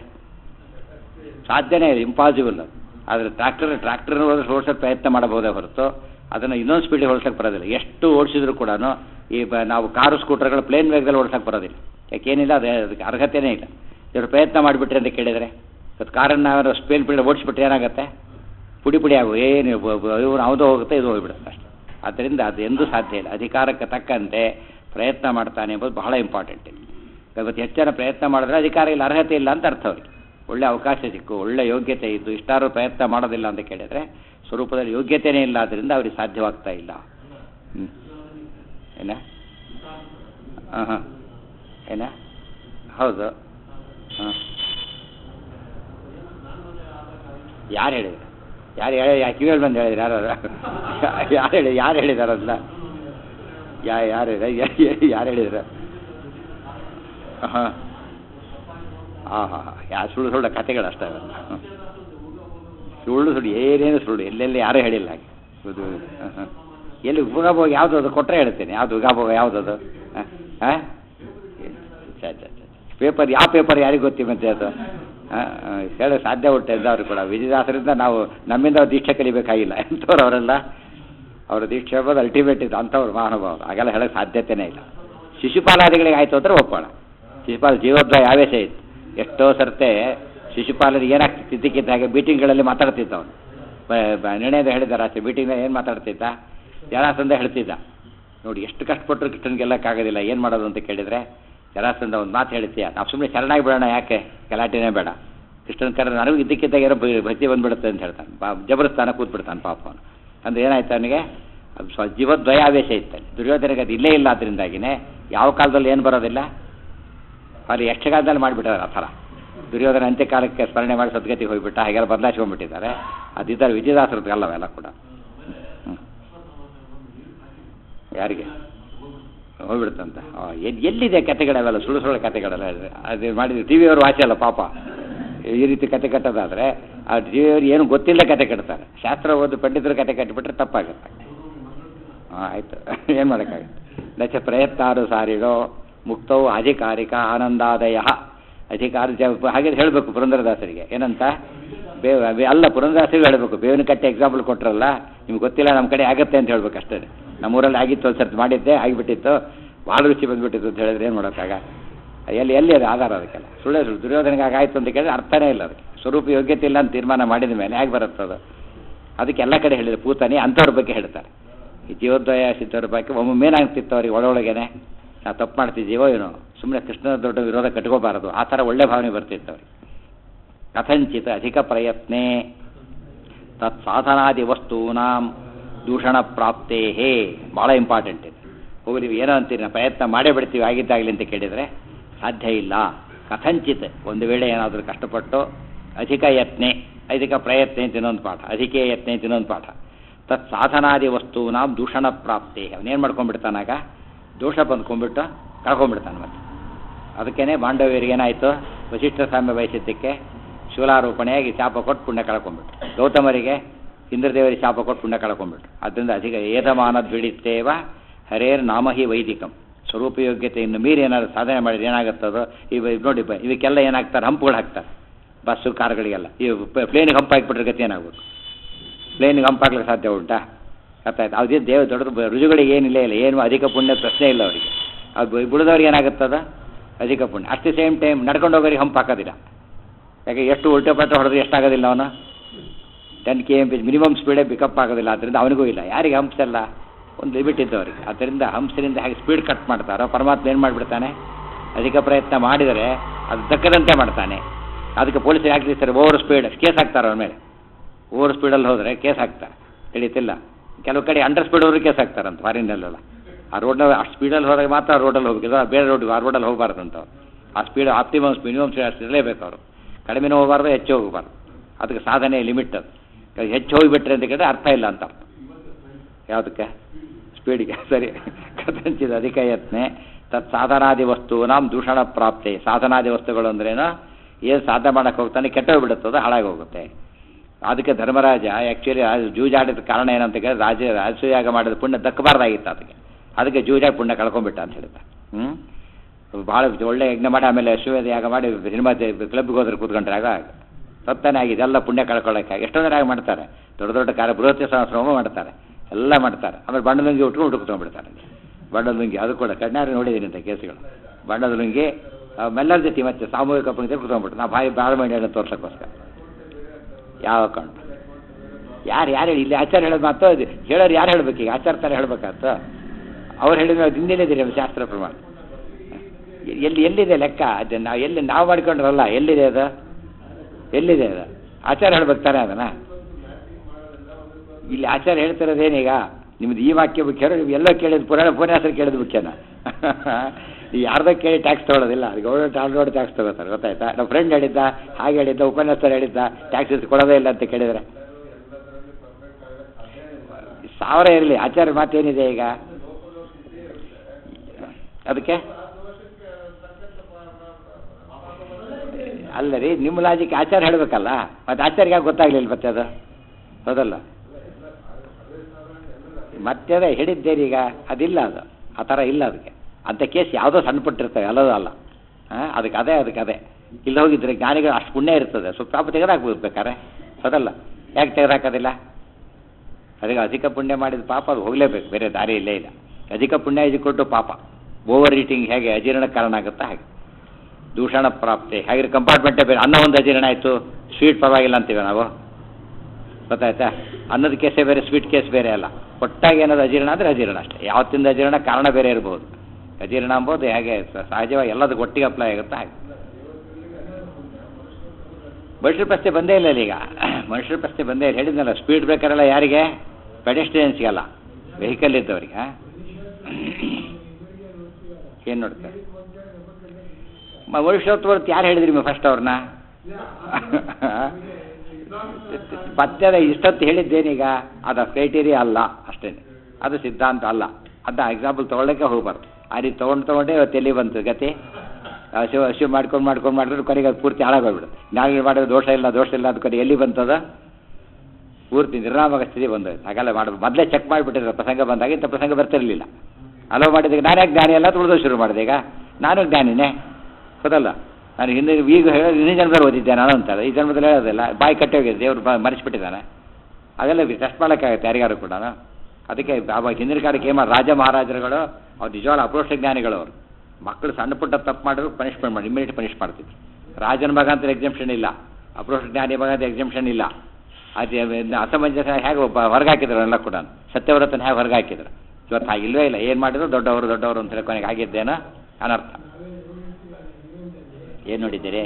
Speaker 1: ಸಾಧ್ಯನೇ ಇದೆ ಇಂಪಾಸಿಬಲ್ ಅದು ಆದರೆ ಟ್ರ್ಯಾಕ್ಟರ್ ಟ್ರ್ಯಾಕ್ಟರ್ ಓಡಿಸೋಕೆ ಪ್ರಯತ್ನ ಮಾಡಬಹುದೇ ಹೊರತು ಅದನ್ನು ಇನ್ನೊಂದು ಸ್ಪೀಡಿಗೆ ಓಡಿಸೋಕೆ ಬರೋದಿಲ್ಲ ಎಷ್ಟು ಓಡಿಸಿದ್ರು ಕೂಡ ಈ ಬ ನಾವು ಕಾರು ಸ್ಕೂಟರ್ಗಳು ಪ್ಲೇನ್ ವೇಗದಲ್ಲಿ ಓಡಿಸೋಕೆ ಬರೋದಿಲ್ಲ ಯಾಕೇನಿಲ್ಲ ಅದೇ ಅದಕ್ಕೆ ಅರ್ಹತೆಯೇ ಇಲ್ಲ ಇವರು ಪ್ರಯತ್ನ ಮಾಡಿಬಿಟ್ರಿ ಅಂತ ಕೇಳಿದರೆ ಇವತ್ತು ಕಾರನ್ನು ನಾವು ಸ್ಪೇನ್ ಪೀಡ್ ಓಡಿಸ್ಬಿಟ್ರೆ ಏನಾಗುತ್ತೆ ಪುಡಿ ಪುಡಿ ಆಗು ಏನು ಇವ್ರು ಯಾವುದೋ ಹೋಗುತ್ತೆ ಇದು ಹೋಗ್ಬಿಡುತ್ತೆ ಅಷ್ಟೇ ಆದ್ದರಿಂದ ಅದು ಎಂದೂ ಸಾಧ್ಯ ಇಲ್ಲ ಅಧಿಕಾರಕ್ಕೆ ತಕ್ಕಂತೆ ಪ್ರಯತ್ನ ಮಾಡ್ತಾನೆ ಎಂಬುದು ಬಹಳ ಇಂಪಾರ್ಟೆಂಟ್ ಇವತ್ತು ಹೆಚ್ಚು ಜನ ಪ್ರಯತ್ನ ಮಾಡಿದ್ರೆ ಅಧಿಕಾರ ಇಲ್ಲ ಅರ್ಹತೆ ಇಲ್ಲ ಅಂತ ಅರ್ಥ ಅವ್ರಿಗೆ ಒಳ್ಳೆ ಅವಕಾಶ ಸಿಕ್ಕು ಒಳ್ಳೆ ಯೋಗ್ಯತೆ ಇದ್ದು ಇಷ್ಟಾರು ಪ್ರಯತ್ನ ಮಾಡೋದಿಲ್ಲ ಅಂತ ಕೇಳಿದರೆ ಸ್ವರೂಪದಲ್ಲಿ ಯೋಗ್ಯತೆಯೇ ಇಲ್ಲ ಆದ್ದರಿಂದ ಅವ್ರಿಗೆ ಸಾಧ್ಯವಾಗ್ತಾ ಇಲ್ಲ ಹ್ಞೂ ಏನ ಹಾಂ ಹಾಂ ಏನ ಹೌದು ಹಾಂ ಯಾರು ಹೇಳಿದ್ರು ಯಾರು ಹೇಳಿ ಯಾ ಕಿವಿಯಲ್ಲಿ ಬಂದು ಹೇಳಿದ್ರು ಯಾರು ಯಾರು ಹೇಳಿ ಯಾರು ಹೇಳಿದಾರಲ್ಲ ಯಾ ಯಾರು ಹೇಳಿ ಯಾರು ಹೇಳಿದ್ರು ಹಾಂ ಹಾಂ ಹಾಂ ಹಾಂ ಯಾ ಸುಳ್ಳು ಸುಳ್ಳು ಕತೆಗಳು ಅಷ್ಟೇ ಅವೆಲ್ಲ ಹ್ಮ್. ಸುಳ್ಳು ಸುಳ್ಳು ಏನೇನು ಸುಳ್ಳು ಎಲ್ಲೆಲ್ಲಿ ಯಾರೂ ಹೇಳಿಲ್ಲ ಹಾಗೆ ಇದು ಹಾಂ ಹಾಂ ಎಲ್ಲಿ ಉಗಾಭೋಗ ಯಾವುದು ಅದು ಕೊಟ್ಟರೆ ಹೇಳ್ತೇನೆ ಯಾವುದು ಉಗಾಭೋಗ ಯಾವುದದು ಹಾಂ ಹಾಂ ಛೆ ಛೆ ಛೆ ಪೇಪರ್ ಯಾವ ಪೇಪರ್ ಯಾರಿಗೆ ಗೊತ್ತಿ ಮತ್ತೆ ಅದು ಹಾಂ ಹೇಳೋ ಸಾಧ್ಯ ಉಂಟು ಎಂದವರು ಕೂಡ ವಿಜಯದಾಸರಿಂದ ನಾವು ನಮ್ಮಿಂದ ಅವ್ರು ದೀಕ್ಷೆ ಕಲಿಬೇಕಾಗಿಲ್ಲ ಎಂಥವ್ರು ಅವರೆಲ್ಲ ಅವರ ದೀಕ್ಷೆ ಎಂಬುದು ಅಲ್ಟಿಮೇಟ್ ಇದು ಅಂಥವ್ರು ಮಹಾನುಭಾವರು ಹಾಗೆಲ್ಲ ಹೇಳೋಕ್ಕೆ ಸಾಧ್ಯತೆಯೇ ಇಲ್ಲ ಶಿಶುಪಾಲಾದಿಗಳಿಗೆ ಆಯಿತು ಅಂದರೆ ಒಪ್ಪೋಣ ಶಿಶುಪಾಲ ಜೀವೋದ್ವಯ ಆವೇಶ ಇತ್ತು ಎಷ್ಟೋ ಸರ್ತೆ ಶಿಶುಪಾಲರಿಗೆ ಏನಾಗ್ತಿತ್ತು ಇದ್ದಕ್ಕಿದ್ದ ಹಾಗೆ ಮೀಟಿಂಗ್ಗಳಲ್ಲಿ ಮಾತಾಡ್ತಿದ್ದ ಅವನು ನಿರ್ಣಯದ ಹೇಳಿದ್ದಾರೆ ಆಚೆ ಮೀಟಿಂಗ್ನಾಗ ಏನು ಮಾತಾಡ್ತಿದ್ದ ಜರಾಸಂಧ ಹೇಳ್ತಿದ್ದ ನೋಡಿ ಎಷ್ಟು ಕಷ್ಟಪಟ್ಟರು ಕೃಷ್ಣನ್ ಗೆಲ್ಲಕ್ಕಾಗೋದಿಲ್ಲ ಏನು ಮಾಡೋದು ಅಂತ ಕೇಳಿದರೆ ಜರಾಸಂಧ ಒಂದು ಮಾತು ಹೇಳ್ತೀಯ ನಾವು ಸುಮ್ಮನೆ ಶರಣಾಗಿ ಬಿಡೋಣ ಯಾಕೆ ಗಲಾಟೆನೇ ಬೇಡ ಕೃಷ್ಣನ್ ಕರೆ ನನಗೂ ಇದ್ದಕ್ಕಿದ್ದಾಗ ಏನೋ ಭ- ಭಕ್ತಿ ಬಂದ್ಬಿಡುತ್ತೆ ಅಂತ ಹೇಳ್ತಾನೆ ಬಾ ಜಬರಸ್ತಾನ ಕೂತ್ಬಿಡ್ತಾನೆ ಪಾಪ ಅವನು ಅಂದ್ರೆ ಏನಾಯ್ತು ಅವನಿಗೆ ಅದು ಸ್ವ ಜೀವದ್ವಯಾವೇಶ ಇತ್ತಲ್ಲಿ ದುರ್ಯೋಧನಿಗೆ ಅದು ಇಲ್ಲೇ ಇಲ್ಲ ಅದರಿಂದಾಗಿನೇ ಯಾವ ಕಾಲದಲ್ಲಿ ಏನು ಬರೋದಿಲ್ಲ ಅಲ್ಲಿ ಯಕ್ಷಗಾನದಲ್ಲಿ ಮಾಡಿಬಿಟ್ಟಾರೆ ಆ ಥರ ದುರ್ಯೋಧನ ಅಂತ್ಯಕಾಲಕ್ಕೆ ಸ್ಮರಣೆ ಮಾಡಿ ಸದ್ಗತಿಗೆ ಹೋಗ್ಬಿಟ್ಟ ಹಾಗೆಲ್ಲ ಬದಲಾಯಿಸ್ಕೊಂಡ್ಬಿಟ್ಟಿದ್ದಾರೆ ಅದಿದ್ದಾರೆ ವಿಜಯದಾಸರದ್ದು ಅಲ್ಲವೆಲ್ಲ ಕೂಡ ಹ್ಮ್. ಯಾರಿಗೆ ಹೋಗ್ಬಿಡುತ್ತಂತ ಆ, ಎಲ್- ಎಲ್ಲಿದೆ ಕತೆಗಳೆಲ್ಲ ಸುಳ್ಳು ಸುಳ್ಳು ಕತೆಗಳೆಲ್ಲ ಅದು ಮಾಡಿದ್ರು ಟಿ ವಿಯವರು ವಾಚಿ ಅಲ್ಲ ಪಾಪ ಈ ರೀತಿ ಕತೆ ಕಟ್ಟೋದಾದ್ರೆ ಆ ಟಿ ವಿಯವರು ಏನು ಗೊತ್ತಿಲ್ಲ ಕತೆ ಕಟ್ತಾರೆ ಶಾಸ್ತ್ರ ಓದು ಪಂಡಿತರು ಕತೆ ಕಟ್ಟಿಬಿಟ್ರೆ ತಪ್ಪಾಗುತ್ತೆ ಹಾಂ ಆಯಿತು ಏನು ಮಾಡೋಕ್ಕಾಗುತ್ತೆ ನಚ ಪ್ರಯತ್ನಾರು ಸಾರಿಡೋ ಮುಕ್ತವು ಅಧಿಕಾರಿಕ ಆನಂದಾದಯ ಅಧಿಕಾರ ಜ- ಹಾಗೆ ಹೇಳಬೇಕು ಪುರಂದರದಾಸರಿಗೆ ಏನಂತ ಬೇವ ಬೇ- ಅಲ್ಲ ಪುರಂದರದಾಸರಿಗೆ ಹೇಳಬೇಕು ಬೇವಿನ ಕಟ್ಟೆ ಎಕ್ಸಾಂಪಲ್ ಕೊಟ್ರಲ್ಲ ನಿಮ್ಗೆ ಗೊತ್ತಿಲ್ಲ ನಮ್ಮ ಕಡೆ ಆಗುತ್ತೆ ಅಂತ ಹೇಳ್ಬೇಕು ಅಷ್ಟೇ ನಮ್ಮೂರಲ್ಲಿ ಆಗಿತ್ತು ಒಂದು ಸರ್ತಿ ಮಾಡಿದ್ದೆ ಆಗಿಬಿಟ್ಟಿತ್ತು ಭಾಳ ರುಚಿ ಬಂದ್ಬಿಟ್ಟಿತ್ತು ಅಂತ ಹೇಳಿದ್ರೆ ಏನು ಮಾಡೋಕ್ಕಾಗ ಎಲ್ಲಿ ಎಲ್ಲಿ ಅದು ಆಧಾರ ಅದಕ್ಕೆಲ್ಲ ಸುಳ್ಳೆ ಸುಳ್ಳು ದುರ್ಯೋಧನಿಗೆ ಆಗಾಯ್ತು ಅಂತ ಕೇಳಿದ್ರೆ ಅರ್ಥನೇ ಇಲ್ಲ ಅದಕ್ಕೆ ಸ್ವರೂಪ ಯೋಗ್ಯತೆ ಇಲ್ಲ ಅಂತ ತೀರ್ಮಾನ ಮಾಡಿದ ಮೇಲೆ ಹೇಗೆ ಬರುತ್ತೆ ಅದು ಅದಕ್ಕೆ ಎಲ್ಲ ಕಡೆ ಹೇಳಿದ್ರು ಪೂತನಿ ಅಂಥವ್ರ ಬಗ್ಗೆ ಹೇಳ್ತಾರೆ ಈ ಜೀವೋದ್ವಯ ಸಿದ್ಧವ್ರ ಬಗ್ಗೆ ಒಮ್ಮೊಮ್ಮೆ ಏನಾಗ್ತಿತ್ತು ಅವ್ರಿಗೆ ಒಳೊಳಗೇನೆ ನಾವು ತಪ್ಪು ಮಾಡ್ತಿದ್ದೀವೋ ಏನೋ ಸುಮ್ಮನೆ ಕೃಷ್ಣನ ದೊಡ್ಡ ವಿರೋಧ ಕಟ್ಕೋಬಾರದು ಆ ಥರ ಒಳ್ಳೆ ಭಾವನೆ ಬರ್ತಿತ್ತು ಅವ್ರಿಗೆ ಕಥಂಚಿತ್ ಅಧಿಕ ಪ್ರಯತ್ನೇ ತತ್ ಸಾಧನಾದಿ ವಸ್ತೂನಾಂ ದೂಷಣ ಪ್ರಾಪ್ತೇ ಭಾಳ ಇಂಪಾರ್ಟೆಂಟ್ ಇದೆ ಹೋಗಿ ನೀವು ಏನೋ ಅಂತೀರಿ ನಾವು ಪ್ರಯತ್ನ ಮಾಡೇ ಬಿಡ್ತೀವಿ ಆಗಿದ್ದಾಗಲಿ ಅಂತ ಕೇಳಿದರೆ ಸಾಧ್ಯ ಇಲ್ಲ ಕಥಂಚಿತ್ ಒಂದು ವೇಳೆ ಏನಾದರೂ ಕಷ್ಟಪಟ್ಟು ಅಧಿಕ ಯತ್ನೆ ಅಧಿಕ ಪ್ರಯತ್ನ ಅಂತ ಇನ್ನೊಂದು ಪಾಠ ಅಧಿಕೆ ಯತ್ನೆ ಅಂತ ಇನ್ನೊಂದು ಪಾಠ ತತ್ ಸಾಧನಾದಿ ವಸ್ತೂನಾಂ ದೂಷಣ ಪ್ರಾಪ್ತಿ ಅವನೇನು ಮಾಡ್ಕೊಂಡ್ಬಿಡ್ತಾನಾಗ ದೋಷ ಬಂದ್ಕೊಂಡ್ಬಿಟ್ಟು ಕಳ್ಕೊಂಡ್ಬಿಡ್ತಾನೆ ಮತ್ತೆ ಅದಕ್ಕೇನೆ ಬಾಂಧವ್ಯರಿಗೆ ಏನಾಯಿತು ವಶಿಷ್ಠ ಸಾಮ್ಯ ವಹಿಸಿದ್ದಕ್ಕೆ ಶಿವಲಾರೋಪಣೆಯಾಗಿ ಶಾಪ ಕೊಟ್ಟು ಪುಣ್ಯ ಕಳ್ಕೊಂಡ್ಬಿಟ್ರು ಗೌತಮರಿಗೆ ಇಂದ್ರದೇವರಿಗೆ ಶಾಪ ಕೊಟ್ಟು ಪುಣ್ಯ ಕಳ್ಕೊಂಡ್ಬಿಟ್ರು ಅದರಿಂದ ಅಧಿಕ ಏತಮಾನ ದ್ವಿಡಿತ್ತೇವ ಹರೇರ್ ನಾಮಹಿ ವೈದಿಕಂ ಸ್ವರೂಪಯೋಗ್ಯತೆಯನ್ನು ಮೀರಿ ಏನಾದ್ರು ಸಾಧನೆ ಮಾಡಿದ್ರೆ ಏನಾಗುತ್ತದೋ ಇವ ಇವ್ ನೋಡಿ ಬ- ಇವಕ್ಕೆಲ್ಲ ಏನಾಗ್ತಾರೆ ಹಂಪುಗಳು ಹಾಕ್ತಾರೆ ಬಸ್ಸು ಕಾರ್ಗಳಿಗೆಲ್ಲ ಈ ಪ್ಲೇನಿಗೆ ಹಂಪ್ ಹಾಕಿಬಿಟ್ರೆ ಗತಿ ಏನಾಗ್ಬೇಕು ಪ್ಲೇನಿಗೆ ಹಂಪ್ ಹಾಕ್ಲಿಕ್ಕೆ ಸಾಧ್ಯ ಉಂಟಾ ಅರ್ಥ ಆಯ್ತು ಅದೇ ದೇವ ದೊಡ್ಡದು ಬ- ರುಜುಗಳಿಗೆ ಏನಿಲ್ಲ ಇಲ್ಲ ಏನು ಅಧಿಕ ಪುಣ್ಯ ಪ್ರಶ್ನೆ ಇಲ್ಲ ಅವರಿಗೆ ಅದು ಬಿಡದವ್ರಿಗೆ ಏನಾಗುತ್ತದ ಅಧಿಕ ಪುಣ್ಯ ಅಟ್ ದಿ ಸೇಮ್ ಟೈಮ್ ನಡ್ಕೊಂಡು ಹೋಗೋರಿಗೆ ಹಂಪ್ ಹಾಕೋದಿಲ್ಲ ಯಾಕೆ ಎಷ್ಟು ಉಲ್ಟೆ ಪಲ್ಟೆ ಹೊಡೆದ್ರೆ ಎಷ್ಟಾಗೋದಿಲ್ಲ ಅವನು ten K M P minimum ಸ್ಪೀಡೇ ಪಿಕಪ್ ಆಗೋದಿಲ್ಲ ಅದರಿಂದ ಅವನಿಗೂ ಇಲ್ಲ ಯಾರಿಗೆ ಹಂಪ್ಸ್ ಎಲ್ಲ ಒಂದು ಲಿಮಿಟ್ ಇದ್ದವರಿಗೆ ಅದರಿಂದ ಹಂಪ್ಸಿನಿಂದ ಹೇಗೆ ಸ್ಪೀಡ್ ಕಟ್ ಮಾಡ್ತಾರೋ ಪರಮಾತ್ಮ ಏನು ಮಾಡಿಬಿಡ್ತಾನೆ ಅಧಿಕ ಪ್ರಯತ್ನ ಮಾಡಿದರೆ ಅದು ದಕ್ಕದಂತೆ ಮಾಡ್ತಾನೆ ಅದಕ್ಕೆ ಪೊಲೀಸರು ಯಾಕೆ ಸರ್ ಓವರ್ ಸ್ಪೀಡ್ ಕೇಸ್ ಹಾಕ್ತಾರೆ ಅವ್ರ ಮೇಲೆ ಓವರ್ ಸ್ಪೀಡಲ್ಲಿ ಹೋದರೆ ಕೇಸ್ ಹಾಕ್ತಾರೆ ತಿಳಿತಿಲ್ಲ ಕೆಲವು ಕಡೆ ಅಂಡರ್ ಸ್ಪೀಡ್ ಹೋದ್ರೆ ಕೇಸ್ ಹಾಕ್ತಾರಂತ ಫಾರಿನಲ್ಲೆಲ್ಲ ಆ ರೋಡ್ನಲ್ಲಿ ಅಷ್ಟು ಸ್ಪೀಡಲ್ಲಿ ಹೋದಾಗ ಮಾತ್ರ ರೋಡಲ್ಲಿ ಹೋಗ್ಬೇಕು ಬೇರೆ ರೋಡ್ ಆ ರೋಡಲ್ಲಿ ಹೋಗಬಾರ್ದಂತ ಅವ್ರು. ಆ ಸ್ಪೀಡ್ ಆಪ್ಟಿಮಮ್ ಮಿನಿಮಮ್ ಸ್ಪೀಡ್ ಅಷ್ಟು ಇರಲೇಬೇಕು ಅವರು ಕಡಿಮೆನೂ ಹೋಗಬಾರ್ದು ಹೆಚ್ಚು ಹೋಗಬಾರ್ದು ಅದಕ್ಕೆ ಸಾಧನೆ ಲಿಮಿಟ್ ಅದು ಈಗ ಹೆಚ್ಚು ಹೋಗಿಬಿಟ್ರೆ ಅಂತ ಕೇಳಿದ್ರೆ ಅರ್ಥ ಇಲ್ಲ ಅಂತ ಅರ್ಥ ಯಾವುದಕ್ಕೆ ಸ್ಪೀಡಿಗೆ ಸರಿ ಕಥಂಚಿದ ಅಧಿಕ ಯತ್ನೆ ತತ್ ಸಾಧನಾದಿ ವಸ್ತು ನಾಮ್ ದೂಷಣ ಪ್ರಾಪ್ತಿ ಸಾಧನಾದಿ ವಸ್ತುಗಳು ಅಂದ್ರೇನು ಏನು ಸಾಧನೆ ಮಾಡಕ್ಕೆ ಹೋಗ್ತಾನೆ ಕೆಟ್ಟೋಗ್ಬಿಡುತ್ತದ ಹಾಳಾಗಿ ಹೋಗುತ್ತೆ ಅದಕ್ಕೆ ಧರ್ಮರಾಜ ಆ್ಯಕ್ಚುಲಿ ಜೂಜಾಡಿದ ಕಾರಣ ಏನಂತ ಕೇಳಿದ್ರೆ ರಾಜ ರಾಜಸೂಯಾಗ ಮಾಡಿದ ಪುಣ್ಯ ದಕ್ಕಬಾರ್ದಾಗಿತ್ತು ಅದಕ್ಕೆ ಅದಕ್ಕೆ ಜೂಜಾಡಿ ಪುಣ್ಯ ಕಳ್ಕೊಂಡ್ಬಿಟ್ಟ ಅಂತ ಹೇಳ್ತಾರೆ ಹ್ಞೂ ಭಾಳ ಒಳ್ಳೆ ಯಜ್ಞ ಮಾಡಿ ಆಮೇಲೆ ಅಶ್ವಮೇಧ ಯಾಗ ಮಾಡಿ ಸಿನಿಮಾ ಕ್ಲಬ್ಗೆ ಹೋದ್ರೆ ಕೂತ್ಕೊಂಡ್ರೆ ಆಗ ಸತ್ತಾನೆ ಆಗಿದೆ ಎಲ್ಲ ಪುಣ್ಯ ಕಳ್ಕೊಳ್ಳೋಕೆ ಎಷ್ಟೋ ಜನ ಹಾಗೆ ಮಾಡ್ತಾರೆ ದೊಡ್ಡ ದೊಡ್ಡ ಕಾರ್ಯ ಬೃಹತ್ ಸಹಸ್ರಮ ಮಾಡ್ತಾರೆ ಎಲ್ಲ ಮಾಡ್ತಾರೆ ಆಮೇಲೆ ಬಣ್ಣದ ಲುಂಗಿ ಉಟ್ಕೊಂಡು ಹುಡುಕ್ಕೊಂಡ್ಬಿಡ್ತಾರೆ ಬಣ್ಣದ ಲುಂಗಿ ಅದು ಕೂಡ ಕಣ್ಣಾರೆ ನೋಡಿದ್ದೀನಿ ಅಂತ ಕೇಸುಗಳು ಬಣ್ಣದ ಲುಂಗಿ ಮೆಲ್ಲರ ಜೊತೆ ಮತ್ತೆ ಸಾಮೂಹಿಕ ಪಂಕ್ತಿ ಕುತ್ಕೊಂಡ್ಬಿಟ್ಟು ನಾವು ಬಾಯಿ ಬಾಳ ಮಾಡಿ ಹೇಳೋದು ತೋರ್ಸೋಕ್ಕೋಸ್ಕರ ಯಾವ ಕಂಡು ಯಾರು ಯಾರು ಹೇಳಿ ಇಲ್ಲಿ ಆಚಾರ ಹೇಳೋದು ಮಾತು ಅದು ಹೇಳೋರು ಯಾರು ಹೇಳ್ಬೇಕು ಈಗ ಆಚಾರ ಥರ ಹೇಳ್ಬೇಕಾತ ಅವ್ರು ಹೇಳಿದ್ರೆ ನಾವು ಹಿಂದಿನಿದ್ದೀರಿ ಶಾಸ್ತ್ರ ಪ್ರಮಾಣ ಎಲ್ಲಿ ಎಲ್ಲಿದೆ ಲೆಕ್ಕ ಅದು ನಾವು ಎಲ್ಲಿ ನಾವು ಮಾಡ್ಕೊಂಡ್ರಲ್ಲ ಎಲ್ಲಿದೆ ಅದು ಎಲ್ಲಿದೆ ಅದು ಆಚಾರ ಹೇಳ್ಬೇಕು ತಾನೆ ಅದನ್ನ ಇಲ್ಲಿ ಆಚಾರ ಹೇಳ್ತಿರೋದೇನೀಗ ನಿಮ್ದು ಈ ವಾಕ್ಯ ಮುಖ್ಯನೋ ನೀವು ಎಲ್ಲೋ ಕೇಳಿದ ಪುರಾಣ ಉಪನ್ಯಾಸ ಕೇಳಿದ ಮುಖ್ಯನ ನೀವು ಯಾರ್ದೋ ಕೇಳಿ ಟ್ಯಾಕ್ಸ್ ತೊಗೊಳೋದಿಲ್ಲ ಅದು ಗೌರ್ಮೆಂಟ್ ಆಲ್ರೆಡಿ ಟ್ಯಾಕ್ಸ್ ತಗೋತಾರೆ ಗೊತ್ತಾಯ್ತಾ ನಮ್ಮ ಫ್ರೆಂಡ್ ಹೇಳಿದ್ದ ಹಾಗೆ ಹೇಳಿದ್ದ ಉಪನ್ಯಾಸ ಹೇಳಿದ್ದ ಟ್ಯಾಕ್ಸಸ್ ಕೊಡೋದೇ ಇಲ್ಲ ಅಂತ ಕೇಳಿದರೆ ಸಾವಿರ ಇರಲಿ ಆಚಾರ ಮಾತೇನಿದೆ ಈಗ ಅದಕ್ಕೆ ಅಲ್ಲ ರೀ ನಿಮ್ಮ ಲಾಜಿಕ್ ಆಚಾರ ಹೇಳಬೇಕಲ್ಲ ಮತ್ತೆ ಆಚಾರ್ಯ ಗೊತ್ತಾಗ್ಲಿಲ್ಲ ಮತ್ತೆ ಅದು ಹೌದಲ್ಲ ಮತ್ತೆ ಅದೇ ಹೇಳಿದ್ದೇನೆ ಈಗ ಅದಿಲ್ಲ ಅದು ಆ ಥರ ಇಲ್ಲ ಅದಕ್ಕೆ ಅಂಥ ಕೇಸ್ ಯಾವುದೋ ಸಣ್ಣ ಪಟ್ಟಿರ್ತವೆ ಅಲ್ಲದೂ ಅಲ್ಲ ಹಾಂ ಅದಕ್ಕೆ ಅದೇ ಅದಕ್ಕೆ ಅದೇ ಇಲ್ಲಿ ಹೋಗಿದ್ರೆ ಜ್ಞಾನಿಗಳು ಅಷ್ಟು ಪುಣ್ಯ ಇರ್ತದೆ ಸ್ವಲ್ಪ ಪಾಪ ತೆಗೆದಾಕ್ಬೋದು ಬೇಕಾರೆ ಹೌದಲ್ಲ ಯಾಕೆ ತೆಗೆದಾಕೋದಿಲ್ಲ ಅದಕ್ಕೆ ಅಧಿಕ ಪುಣ್ಯ ಮಾಡಿದ ಪಾಪ ಅದು ಹೋಗಲೇಬೇಕು ಬೇರೆ ದಾರಿ ಇಲ್ಲೇ ಇಲ್ಲ ಅಧಿಕ ಪುಣ್ಯ ಇದು ಕೊಟ್ಟು ಪಾಪ ಓವರ್ ಈಟಿಂಗ್ ಹೇಗೆ ಅಜೀರ್ಣ ಕಾರಣ ಆಗುತ್ತಾ ಹಾಗೆ ದೂಷಣ ಪ್ರಾಪ್ತಿ ಹಾಗೆ ಕಂಪಾರ್ಟ್ಮೆಂಟೇ ಬೇರೆ ಅನ್ನ ಒಂದು ಅಜೀರ್ಣ ಆಯಿತು ಸ್ವೀಟ್ ಪರವಾಗಿಲ್ಲ ಅಂತೀವಿ ನಾವು ಗೊತ್ತಾಯ್ತಾ ಅನ್ನದ ಕೇಸೇ ಬೇರೆ ಸ್ವೀಟ್ ಕೇಸ್ ಬೇರೆ ಅಲ್ಲ ಒಟ್ಟಾಗಿ ಏನದು ಅಜೀರ್ಣ ಅಂದರೆ ಅಜೀರ್ಣ ಅಷ್ಟೇ ಯಾವತ್ತಿಂದ ಅಜೀರ್ಣ ಕಾರಣ ಬೇರೆ ಇರ್ಬೋದು ಅಜೀರ್ಣ ಅಂಬೋದು ಹೇಗೆ ಸ- ಸಹಜವಾಗಿ ಎಲ್ಲದಕ್ಕೆ ಒಟ್ಟಿಗೆ ಅಪ್ಲೈ ಆಗುತ್ತಾ ಹಾಗೆ ಮನುಷ್ಯರ ಪ್ರಶ್ನೆ ಬಂದೇ ಇಲ್ಲ ಈಗ ಮನುಷ್ಯರ ಪ್ರಶ್ನೆ ಬಂದೇ ಇಲ್ಲ ಹೇಳಿದ್ನಲ್ಲ ಸ್ಪೀಡ್ ಬ್ರೇಕರೆಲ್ಲ ಯಾರಿಗೆ ಪೆಡೆಸ್ಟ್ರಿಯನ್ಸ್ಗೆಲ್ಲ ವೆಹಿಕಲ್ ಇದ್ದವ್ರಿಗೆ ಏನು ನೋಡ್ತಾರೆ ಮನುಷ್ಯತ್ವ ಅಂತ ಯಾರು ಹೇಳಿದ್ರಿ ಫಸ್ಟ್ ಅವ್ರನ್ನ ಪದ್ಯದ ಇಷ್ಟೊತ್ತು ಹೇಳಿದ್ದೇನೀಗ ಅದು ಕ್ರೈಟೀರಿಯಾ ಅಲ್ಲ ಅಷ್ಟೇ ಅದು ಸಿದ್ಧಾಂತ ಅಲ್ಲ ಅದ ಎಕ್ಸಾಂಪಲ್ ತೊಗೊಳ್ಳೋಕ್ಕೆ ಹೋಗ್ಬಾರ್ದು ಆ ರೀತಿ ತೊಗೊಂಡು ತೊಗೊಂಡೇ ಇವತ್ತು ಎಲ್ಲಿ ಬಂತು ಗತಿ ಹಸು ಹಸು ಮಾಡ್ಕೊಂಡು ಮಾಡ್ಕೊಂಡು ಮಾಡಿದ್ರೆ ಕೊನೆಗೆ ಅದು ಪೂರ್ತಿ ಹಾಳಾಗೋಗ್ಬಿಡು ಜ್ಞಾನಿಗಳು ಮಾಡೋದು ದೋಷ ಇಲ್ಲ ದೋಷ ಇಲ್ಲ ಅದು ಕೊನೆ ಎಲ್ಲಿ ಬಂತದ ಪೂರ್ತಿ ನಿರ್ನಾಮಕ ಸ್ಥಿತಿ ಬಂದೋಯ್ತು ಹಾಗೆಲ್ಲ ಮಾಡೋದು ಮೊದಲೇ ಚೆಕ್ ಮಾಡಿಬಿಟ್ಟಿದ್ರೆ ಪ್ರಸಂಗ ಬಂದಾಗ ಇಂಥ ಪ್ರಸಂಗ ಬರ್ತಿರಲಿಲ್ಲ ಅಲೋ ಮಾಡಿದಾಗ ನಾನು ಯಾಕೆ ಜ್ಞಾನಿ ಅಲ್ಲ ತುಳಿದು ಶುರು ಮಾಡಿದೆ ಈಗ ನಾನು ಜ್ಞಾನಿನೇ ಹೌದಲ್ಲ ನಾನು ಹಿಂದೆ ಈಗ ಹೇಳೋದು ಹಿಂದಿನ ಜನ್ಮದಲ್ಲಿ ಓದಿದ್ದೆ ನಾನು ಅಂತಾರೆ ಈ ಜನ್ಮದಲ್ಲಿ ಹೇಳೋದಿಲ್ಲ ಬಾಯಿ ಕಟ್ಟಿ ಹೋಗಿದೆ ದೇವ್ರು ಬ ಮರೆಸಿಬಿಟ್ಟಿದ್ದಾನೆ ಅದೆಲ್ಲ ಟೆಸ್ಟ್ ಮಾಡೋಕ್ಕಾಗತ್ತೆ ಯಾರಿಗಾರು ಕೂಡ ಅದಕ್ಕೆ ಅವಾಗ ಹಿಂದಿನ ಕಾಲಕ್ಕೆ ಏನು ಮಾಡಿ ರಾಜ ಮಹಾರಾಜರುಗಳು ಅವ್ರು ನಿಜವಾದ ಅಪ್ರೋಷ ಜ್ಞಾನಿಗಳು ಅವರು ಮಕ್ಕಳು ಸಣ್ಣ ಪುಟ್ಟ ತಪ್ಪು ಮಾಡಿದ್ರು ಪನಿಷ್ಮೆಂಟ್ ಮಾಡಿ ಇಮಿಡಿಯೇಟ್ ಪನಿಷ್ ಮಾಡ್ತಿದ್ರು ರಾಜನ ಮಗ ಅಂತ ಎಕ್ಸಂಪ್ಷನ್ ಇಲ್ಲ ಅಪ್ರೋಷ ಜ್ಞಾನಿ ಮಗ ಅಂತ ಎಕ್ಸಂಪ್ಷನ್ ಇಲ್ಲ ಅದೇ ಅಸಮಂಜಸ ಹೇಗೆ ಒಬ್ಬ ಹೊರಗೆ ಹಾಕಿದ್ರು ಎಲ್ಲ ಕೂಡ ಸತ್ಯವ್ರತನ ಹೇಗೆ ಹೊರಗೆ ಹಾಕಿದ್ರು ಇವತ್ತು ಹಾಗಿಲ್ವೇ ಇಲ್ಲ ಏನು ಮಾಡಿದ್ರು ದೊಡ್ಡವರು ದೊಡ್ಡವರು ಅಂತ ಹೇಳಿ ಕೊನೆಗೆ ಆಗಿದ್ದೇನೋ ಅನರ್ಥ ಏನು ನೋಡಿದ್ದೀರಿ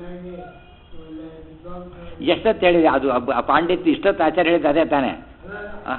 Speaker 1: ಎಷ್ಟೊತ್ತು ಹೇಳಿದೆ ಅದು ಅಬ್ಬ- ಆ ಪಾಂಡಿತ್ಯ ಇಷ್ಟೊತ್ತು ಆಚಾರ್ಯ ಹೇಳಿದ್ದು ಅದೇ ತಾನೇ ಆ?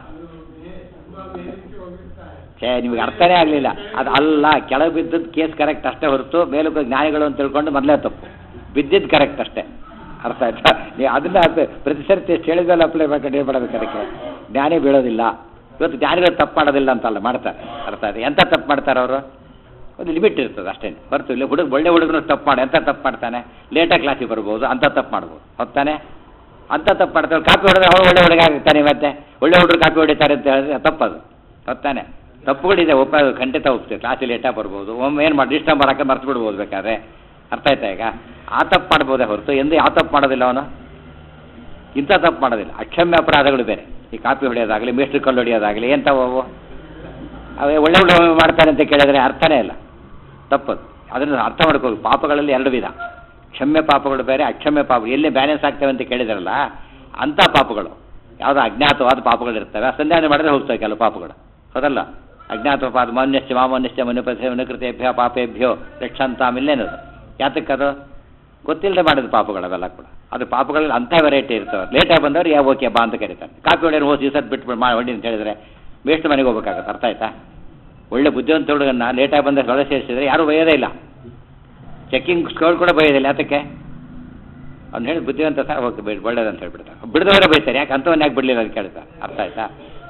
Speaker 1: ಛೇ ನಿಮಗೆ ಅರ್ಥನೇ ಆಗಲಿಲ್ಲ ಅದು ಅಲ್ಲ ಕೆಳಗೆ ಬಿದ್ದದ್ದು ಕೇಸ್ ಕರೆಕ್ಟ್ ಅಷ್ಟೇ ಹೊರತು ಮೇಲಕ್ಕೆ ಜ್ಞಾನಿಗಳು ಅಂತ ತಿಳ್ಕೊಂಡು ಮೊದಲೇ ತಪ್ಪು ಬಿದ್ದಿದ್ದು ಕರೆಕ್ಟ್ ಅಷ್ಟೇ ಅರ್ಥ ಆಯ್ತಾ ನೀವು ಅದನ್ನ ಅರ್ಥ ಪ್ರತಿ ಸರ್ತಿ ಎಷ್ಟು ಹೇಳಿದ್ಮೇಲೆ ಅಪ್ಲೈ ಮಾಡ್ಕೊಂಡು ಏನು ಮಾಡಬೇಕು ಅದಕ್ಕೆ ಜ್ಞಾನಿ ಬೀಳೋದಿಲ್ಲ ಇವತ್ತು ಜ್ಞಾನಿಗಳು ತಪ್ಪು ಮಾಡೋದಿಲ್ಲ ಅಂತಲ್ಲ ಮಾಡ್ತಾರೆ ಅರ್ಥ ಆಯ್ತು ಎಂಥ ತಪ್ಪು ಮಾಡ್ತಾರೆ ಅವರು ಒಂದು ಲಿಮಿಟ್ ಇರ್ತದೆ ಅಷ್ಟೇ ಹೊರತು ಇಲ್ಲಿ ಹುಡುಗ ಒಳ್ಳೆ ಹುಡುಗರು ತಪ್ಪು ಮಾಡಿ ಎಂಥ ತಪ್ಪು ಮಾಡ್ತಾನೆ ಲೇಟಾಗಿ ಕ್ಲಾಸಿಗೆ ಬರ್ಬೋದು ಅಂಥ ತಪ್ಪು ಮಾಡ್ಬೋದು ಹೊತ್ತಾನೆ ಅಂಥ ತಪ್ಪು ಮಾಡ್ತಾರೆ ಕಾಪಿ ಹೊಡೆದ್ರೆ ಅವ್ರು ಒಳ್ಳೆ ಹುಡುಗ ಆಗ್ತಾನೆ ಮತ್ತೆ ಒಳ್ಳೆ ಹುಡುಗರು ಕಾಪಿ ಹೊಡಿತಾರೆ ಅಂತ ಹೇಳಿದ್ರೆ ತಪ್ಪದು ಹೊತ್ತಾನೆ ತಪ್ಪುಗಳಿದೆ ಒಪ್ಪ ಖಂಡಿತ ಒಪ್ತೀವಿ ಕ್ಲಾಸಲ್ಲಿ ಲೇಟಾಗಿ ಬರ್ಬೋದು ಒಮ್ಮೆ ಏನು ಮಾಡಿ ಡಿಸ್ಟರ್ಬ್ ಬರೋಕೆ ಮರ್ತು ಬಿಡ್ಬೋದು ಬೇಕಾದ್ರೆ ಅರ್ಥ ಆಯ್ತಾ ಈಗ ಆ ತಪ್ಪು ಮಾಡ್ಬೋದೇ ಹೊರತು ಎಂದು ಯಾವ ತಪ್ಪು ಮಾಡೋದಿಲ್ಲ ಅವನು ಇಂಥ ತಪ್ಪು ಮಾಡೋದಿಲ್ಲ ಅಕ್ಷಮ್ಯ ಅಪರಾಧಗಳು ಬೇರೆ ಈ ಕಾಪಿ ಹೊಡೆಯೋದಾಗಲಿ ಮೇಸ್ಟ್ರು ಕಲ್ಲು ಹೊಡೆಯೋದಾಗಲಿ ಎಂಥವು ಅವು ಅವೇ ಒಳ್ಳೆ ಒಳ್ಳೆ ಮಾಡ್ತಾರೆ ಅಂತ ಕೇಳಿದ್ರೆ ಅರ್ಥನೇ ಇಲ್ಲ ತಪ್ಪದು ಅದನ್ನು ಅರ್ಥ ಮಾಡ್ಕೋಬೇಕು ಪಾಪಗಳಲ್ಲಿ ಎರಡು ವಿಧ ಕ್ಷಮ್ಯ ಪಾಪಗಳು ಬೇರೆ ಅಕ್ಷಮ್ಯ ಪಾಪ ಎಲ್ಲಿ ಬ್ಯಾಲೆನ್ಸ್ ಆಗ್ತವೆ ಅಂತ ಕೇಳಿದ್ರಲ್ಲ ಅಂಥ ಪಾಪಗಳು ಯಾವುದೋ ಅಜ್ಞಾತವಾದ ಪಾಪಗಳು ಇರ್ತವೆ ಸಂಧಾನ ಮಾಡಿದ್ರೆ ಹೋಗ್ತವೆ ಕೆಲವು ಪಾಪಗಳು ಹೌದಲ್ಲ ಅಜ್ಞಾತ ಪಾಪ ಮಾನ್ಯಶ್ಚ ಮಾಮನ್ಯಶ್ಚ ಮನುಪಥೆ ಮನುಕೃತೇಭ್ಯ ಪಾಪೇಭ್ಯೋ ರಕ್ಷಂತಾಮ್ ಇಲ್ಲೇನದು ಯಾತಕ್ಕದು ಗೊತ್ತಿಲ್ಲದೆ ಮಾಡಿದ ಪಾಪಗಳು ಅವೆಲ್ಲ ಕೂಡ ಅದು ಪಾಪಗಳಲ್ಲಿ ಅಂಥ ವೆರೈಟಿ ಇರ್ತವೆ ಲೇಟಾಗಿ ಬಂದವ್ರು ಯಾವ ಓಕೆ ಬಾ ಅಂತ ಕರೀತಾರೆ ಕಾಪಿ ಹೊಡೆಯೋರು ಹೋಗಿ ದಿವಸ ಬಿಟ್ಟು ಮಾಡಿ ಹೊಡಿ ಅಂತ ಹೇಳಿದ್ರೆ ಬೇಸ್ಟ್ ಮನೆಗೆ ಹೋಗ್ಬೇಕಾಗತ್ತೆ ಅರ್ಥ ಆಯ್ತಾ ಒಳ್ಳೆ ಬುದ್ಧಿವಂತ ಹುಡುಗನ್ನ ಲೇಟಾಗಿ ಬಂದ ಹೊಳೆ ಸೇರಿಸಿದ್ರೆ ಯಾರೂ ಬೈಯೋದೇ ಇಲ್ಲ ಚೆಕ್ಕಿಂಗ್ ಸ್ಕೋರ್ ಕೂಡ ಬೈಯೋದಿಲ್ಲ ಯಾತಕ್ಕೆ ಅವ್ನು ಹೇಳಿ ಬುದ್ಧಿವಂತ ಸರ್ ಓಕೆ ಬಿಡ್ ಒಳ್ಳೇದಂತ ಹೇಳ್ಬಿಡ್ತಾರೆ ಬಿಡದವರೇ ಬೈತಾರೆ ಯಾಕೆ ಅಂಥವನ್ನ ಯಾಕೆ ಬಿಡಲಿಲ್ಲ ಅಂತ ಕೇಳ್ತಾರೆ ಅರ್ಥ ಆಯ್ತಾ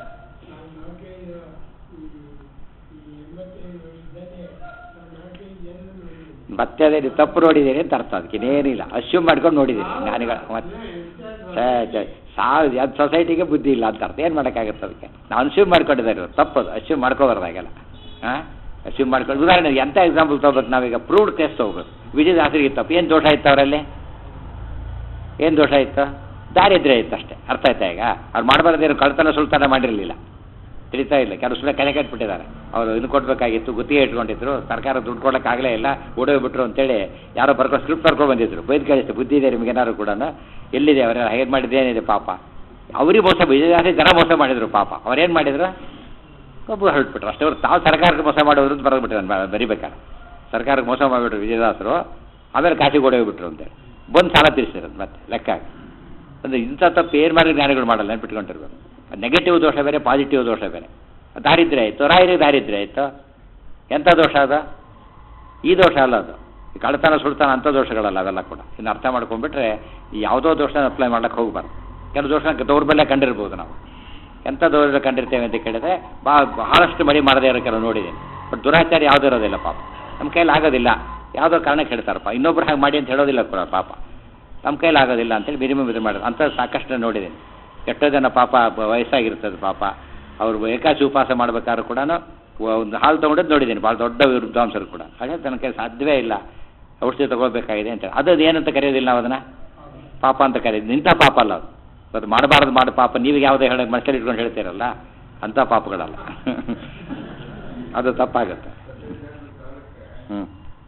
Speaker 1: ಮತ್ತೆ ಅದೇ ನೀವು ತಪ್ಪು ನೋಡಿದ್ದೀರಿ ಅಂತ ಅರ್ಥ ಅದಕ್ಕೆ ಇನ್ನೇನಿಲ್ಲ ಅಶ್ಯೂಮ್ ಮಾಡ್ಕೊಂಡು ನೋಡಿದ್ದೀರಿ ಜ್ಞಾನಿಗಳ ಮತ್ತೆ ಛೇ ಛೇ ಸಾವಿರ ಅದು ಸೊಸೈಟಿಗೆ ಬುದ್ಧಿ ಇಲ್ಲ ಅಂತ ಅರ್ಥ ಏನು ಮಾಡೋಕ್ಕಾಗುತ್ತೆ ಅದಕ್ಕೆ ನಾವು ಅನ್ಸ್ಯೂಮ್ ಮಾಡ್ಕೊಂಡಿದ್ದಾರೆ ಇವ್ರು ತಪ್ಪದು ಅಶ್ಯೂಮ್ ಮಾಡ್ಕೋಬಾರ್ದಾಗೆಲ್ಲ ಹಾಂ ಅಶ್ಯೂಮ್ ಮಾಡ್ಕೊಂಡು ಉದಾಹರಣೆ ಎಂಥ ಎಕ್ಸಾಂಪಲ್ ತೊಗೋಬೇಕು ನಾವೀಗ ಪ್ರೂವ್ಡ್ ಕೇಸ್ ತೊಗೋಬೇಕು ವಿಜಯದಾಸರಿಗೆ ತಪ್ಪು ಏನು ದೋಷ ಇತ್ತು ಅವರಲ್ಲಿ ಏನು ದೋಷ ಇತ್ತು ದಾರಿದ್ರ್ಯ ಇತ್ತು ಅಷ್ಟೇ ಅರ್ಥ ಆಯ್ತಾ ಈಗ ಅವ್ರು ಮಾಡಬಾರ್ದೇನು ಕಳ್ತನ ಸುಲ್ತಾನ ಮಾಡಿರಲಿಲ್ಲ ತಿಳಿತಾ ಇಲ್ಲ ಕೆಲವು ಸುಳ್ಳು ಕಲೆ ಕಟ್ಬಿಟ್ಟಿದ್ದಾರೆ ಅವರು ಇದು ಕೊಡಬೇಕಾಗಿತ್ತು ಗುತ್ತಿಗೆ ಇಟ್ಕೊಂಡಿದ್ರು ಸರ್ಕಾರ ದುಡ್ಡು ಕೊಡೋಕ್ಕಾಗಲೇ ಇಲ್ಲ ಓಡೋಗ್ಬಿಟ್ರು ಅಂತೇಳಿ ಯಾರೋ ಬರ್ಕೊ ಸ್ಕ್ರಿಪ್ಟ್ ಬರ್ಕೊಂಡು ಬಂದಿದ್ರು ಬೈದು ಕಳಿಸ್ತು ಬುದ್ಧಿ ಇದೆ ನಿಮ್ಗೆ ಏನಾದ್ರು ಕೂಡ ಎಲ್ಲಿದೆ ಅವರ ಹೇಗೆ ಮಾಡಿದ್ದೇನಿದೆ ಪಾಪ ಅವ್ರಿಗೆ ಮೋಸ ವಿಜಯದಾಸಿ ಜನ ಮೋಸ ಮಾಡಿದ್ರು ಪಾಪ ಅವ್ರೇನು ಮಾಡಿದ್ರು ಒಬ್ಬ ಹೊರಟ್ಬಿಟ್ರು ಅಷ್ಟೇ ಅವ್ರು ತಾವು ಸರ್ಕಾರಕ್ಕೆ ಮೋಸ ಮಾಡೋದ್ರು ಅಂತ ಬರೆದ್ಬಿಟ್ರು ನಾನು ಬರಿಬೇಕಾದ್ರೆ ಸರ್ಕಾರಕ್ಕೆ ಮೋಸ ಮಾಡಿಬಿಟ್ರು ವಿಜಯದಾಸರು ಆಮೇಲೆ ಕಾಶಿಗೆ ಓಡೋಗ್ಬಿಟ್ರು ಅಂತೇಳಿ ಬಂದು ಸಾಲ ತೀರಿಸಿರೋದು ಮತ್ತೆ ಲೆಕ್ಕ ಹಾಕಿ. ಅಂದ್ರೆ ಇಂಥ ತಪ್ಪು ಏನು ಮಾಡಿದ್ರೆ ಜ್ಞಾನಿಗಳು ಮಾಡಲ್ಲ ನೆನ್ಪಿಟ್ಕೊಂಡಿರ್ಬೇಕು ನೆಗೆಟಿವ್ ದೋಷ ಬೇರೆ ಪಾಸಿಟಿವ್ ದೋಷ ಬೇರೆ ದಾರಿದ್ರ್ಯ ಆಯಿತು ರಾಯರಿಗೆ ದಾರಿದ್ರ್ಯ ಆಯಿತು ಎಂಥ ದೋಷ ಅದು ಈ ದೋಷ ಅಲ್ಲ ಅದು ಈ ಕಳ್ಳತನ ಸುಳ್ತಾನ ಅಂಥ ದೋಷಗಳಲ್ಲ ಅವೆಲ್ಲ ಕೂಡ ಇನ್ನು ಅರ್ಥ ಮಾಡ್ಕೊಂಡ್ಬಿಟ್ರೆ ಈ ಯಾವುದೋ ದೋಷನ ಅಪ್ಲೈ ಮಾಡ್ಲಿಕ್ಕೆ ಹೋಗ್ಬಾರ್ದು ಕೆಲವು ದೋಷ ದೌರ್ಬಲ್ಯ ಕಂಡಿರ್ಬೋದು ನಾವು ಎಂಥ ದೌರ್ಬಲ್ಯ ಕಂಡಿರ್ತೇವೆ ಅಂತ ಕೇಳಿದ್ರೆ ಬಾ ಬಹಳಷ್ಟು ಮಡಿ ಮಾಡದೇ ಇರೋ ಕೆಲವು ನೋಡಿದ್ದೀನಿ ಬಟ್ ದುರಾಚಾರ ಯಾವುದೂ ಇರೋದಿಲ್ಲ ಪಾಪ ನಮ್ಮ ಕೈಯಲ್ಲಿ ಆಗೋದಿಲ್ಲ ಯಾವುದೋ ಕಾರಣಕ್ಕೆ ಹೇಳ್ತಾರಪ್ಪ ಇನ್ನೊಬ್ರು ಹಾಗೆ ಮಾಡಿ ಅಂತ ಹೇಳೋದಿಲ್ಲ ಕೂಡ ಪಾಪ ನಮ್ಮ ಕೈಯಲ್ಲಿ ಆಗೋದಿಲ್ಲ ಅಂತೇಳಿ ಮಿನಿಮಮ್ ಇದು ಮಾಡೋದು ಅಂಥ ಸಾಕಷ್ಟು ನೋಡಿದ್ದೀನಿ ಎಷ್ಟೋ ಜನ ಪಾಪ ಬ- ವಯಸ್ಸಾಗಿರ್ತದೆ ಪಾಪ ಅವರು ಏಕಾಶಿ ಉಪವಾಸ ಮಾಡ್ಬೇಕಾದ್ರೂ ಕೂಡ ಒಂದು ಹಾಲು ತೊಗೊಂಡದ್ದು ನೋಡಿದ್ದೀನಿ ಭಾಳ ದೊಡ್ಡ ವಿರುದ್ಧಾಂಶರು ಕೂಡ ಹಾಗೆ ತನ್ನ ಕೈ ಸಾಧ್ಯವೇ ಇಲ್ಲ ಔಷಧಿ ತಗೊಳ್ಬೇಕಾಗಿದೆ ಅಂತ ಅದು ಏನಂತ ಕರೆಯೋದಿಲ್ಲ ನಾವು ಅದನ್ನು ಪಾಪ ಅಂತ ಕರೆಯೋದು ನಿಂತ ಪಾಪ ಅಲ್ಲ ಅದು ಅದು ಮಾಡಬಾರ್ದು ಮಾಡಿ ಪಾಪ ನೀವು ಯಾವುದೇ ಹೇಳ ಮನಸ್ಸಲ್ಲಿ ಇಟ್ಕೊಂಡು ಹೇಳ್ತೀರಲ್ಲ ಅಂಥ ಪಾಪಗಳಲ್ಲ ಅದು ತಪ್ಪಾಗುತ್ತೆ ಹ್ಞೂ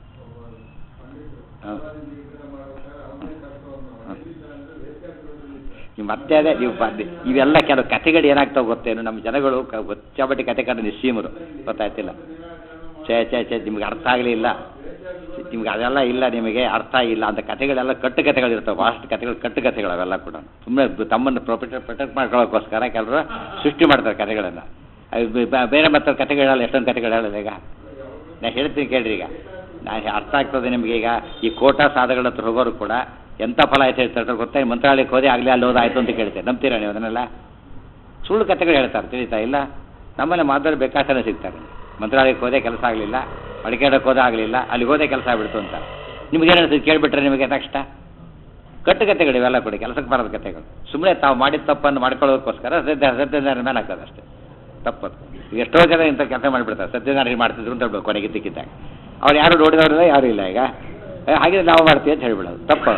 Speaker 1: ನೀವು ಮತ್ತೆ ಅದೇ ನೀವು ಬಂದು ಇವೆಲ್ಲ ಕೆಲವು ಕಥೆಗಳು ಏನಾಗ್ತಾವೆ ಗೊತ್ತೇನು ನಮ್ಮ ಜನಗಳು ಕ- ಗೊತ್ತಾಬಟ್ಟಿ ಕತೆ ಕಂಡು ನಿಸ್ಸೀಮರು ಗೊತ್ತಾಯ್ತಿಲ್ಲ ಛೇ ಛೇ ಛೇ ನಿಮ್ಗೆ ಅರ್ಥ ಆಗಲಿಲ್ಲ ನಿಮ್ಗೆ ಅದೆಲ್ಲ ಇಲ್ಲ ನಿಮಗೆ ಅರ್ಥ ಇಲ್ಲ ಅಂತ ಕಥೆಗಳೆಲ್ಲ ಕಟ್ಟು ಕಥೆಗಳು ಇರ್ತವೆ ಭಾಳಷ್ಟು ಕಥೆಗಳು ಕಟ್ಟು ಕಥೆಗಳು ಅವೆಲ್ಲ ಕೂಡ ಸುಮ್ಮನೆ ತಮ್ಮನ್ನು ಪ್ರೊಟೆಕ್ಟ್ ಪ್ರೊಟೆಕ್ಟ್ ಮಾಡ್ಕೊಳ್ಳೋಕ್ಕೋಸ್ಕರ ಕೆಲವರು ಸೃಷ್ಟಿ ಮಾಡ್ತಾರೆ ಕಥೆಗಳನ್ನು ಅದು ಬ- ಬೇರೆ ಮತ್ತೆ ಕಥೆಗಳು ಹೇಳಲ್ಲ ಎಷ್ಟೊಂದು ಕಥೆಗಳು ಹೇಳಲ್ಲ ಈಗ ನಾನು ಹೇಳ್ತೀನಿ ಕೇಳ್ರಿ ಈಗ ನಾನು ಅರ್ಥ ಆಗ್ತದೆ ನಿಮಗೆ ಈಗ ಈ ಕೋಟಾ ಸಾಧಗಳ ಹತ್ರ ಹೋಗೋರು ಕೂಡ ಎಂಥ ಫಲ ಆಯ್ತು ಹೇಳ್ತಾರೆ ಗೊತ್ತಾ ಮಂತ್ರಾಲಯಕ್ಕೆ ಹೋದೆ ಆಗಲೇ ಅಲ್ಲಿ ಹೋದಾಯ್ತು ಅಂತ ಕೇಳ್ತೇನೆ ನಂಬ್ತೀರಾ ನೀವು ಅದನ್ನೆಲ್ಲ ಸುಳ್ಳು ಕಥೆಗಳು ಹೇಳ್ತಾರೆ ತಿಳಿತಾ ಇಲ್ಲ ನಮ್ಮಲ್ಲಿ ಮಾತಾಡಿ ಬೇಕಾಸನ ಸಿಗ್ತಾರೆ ಮಂತ್ರಾಲಯಕ್ಕೆ ಹೋದೆ ಕೆಲಸ ಆಗಲಿಲ್ಲ ಮಡಿಕೇಡಕ್ಕೆ ಹೋದೆ ಆಗಲಿಲ್ಲ ಅಲ್ಲಿಗೆ ಹೋದೆ ಕೆಲಸ ಆಗ್ಬಿಡ್ತು ಅಂತ ನಿಮ್ಗೆ ಏನು ಕೇಳಿಬಿಟ್ರೆ ನಿಮಗೆ ತಕ್ಷಣ ಕಟ್ಟು ಕಥೆಗಳು ಇವೆಲ್ಲ ಕೂಡ ಕೆಲಸಕ್ಕೆ ಬರೋದು ಕಥೆಗಳು ಸುಮ್ಮನೆ ತಾವು ಮಾಡಿದ ತಪ್ಪನ್ನು ಮಾಡ್ಕೊಳ್ಳೋದಕ್ಕೋಸ್ಕರ ಸತ್ಯ ಸತ್ಯನಾರಾಯಣ ಮೇಲೆ ಹಾಕೋದು ಅಷ್ಟೇ ತಪ್ಪದು ಈಗ ಎಷ್ಟೋ ಜನ ಇಂಥ ಕೆಲಸ ಮಾಡಿಬಿಡ್ತಾರೆ ಸತ್ಯನಾರಾಯಣ ಮಾಡ್ತಿದ್ರು ಅಂತ ಹೇಳ್ಬೇಕು ಕೊನೆಗೆ ಇದ್ದಕ್ಕಿದ್ದಾಗ ಅವ್ರು ಯಾರು ನೋಡಿದವ್ರಲ್ಲ ಯಾರೂ ಇಲ್ಲ ಈಗ ಏ, ಹಾಗಿದ್ರೆ ನಾವು ಮಾಡ್ತೀವಿ ಅಂತ ಹೇಳ್ಬಿಡೋದು ತಪ್ಪು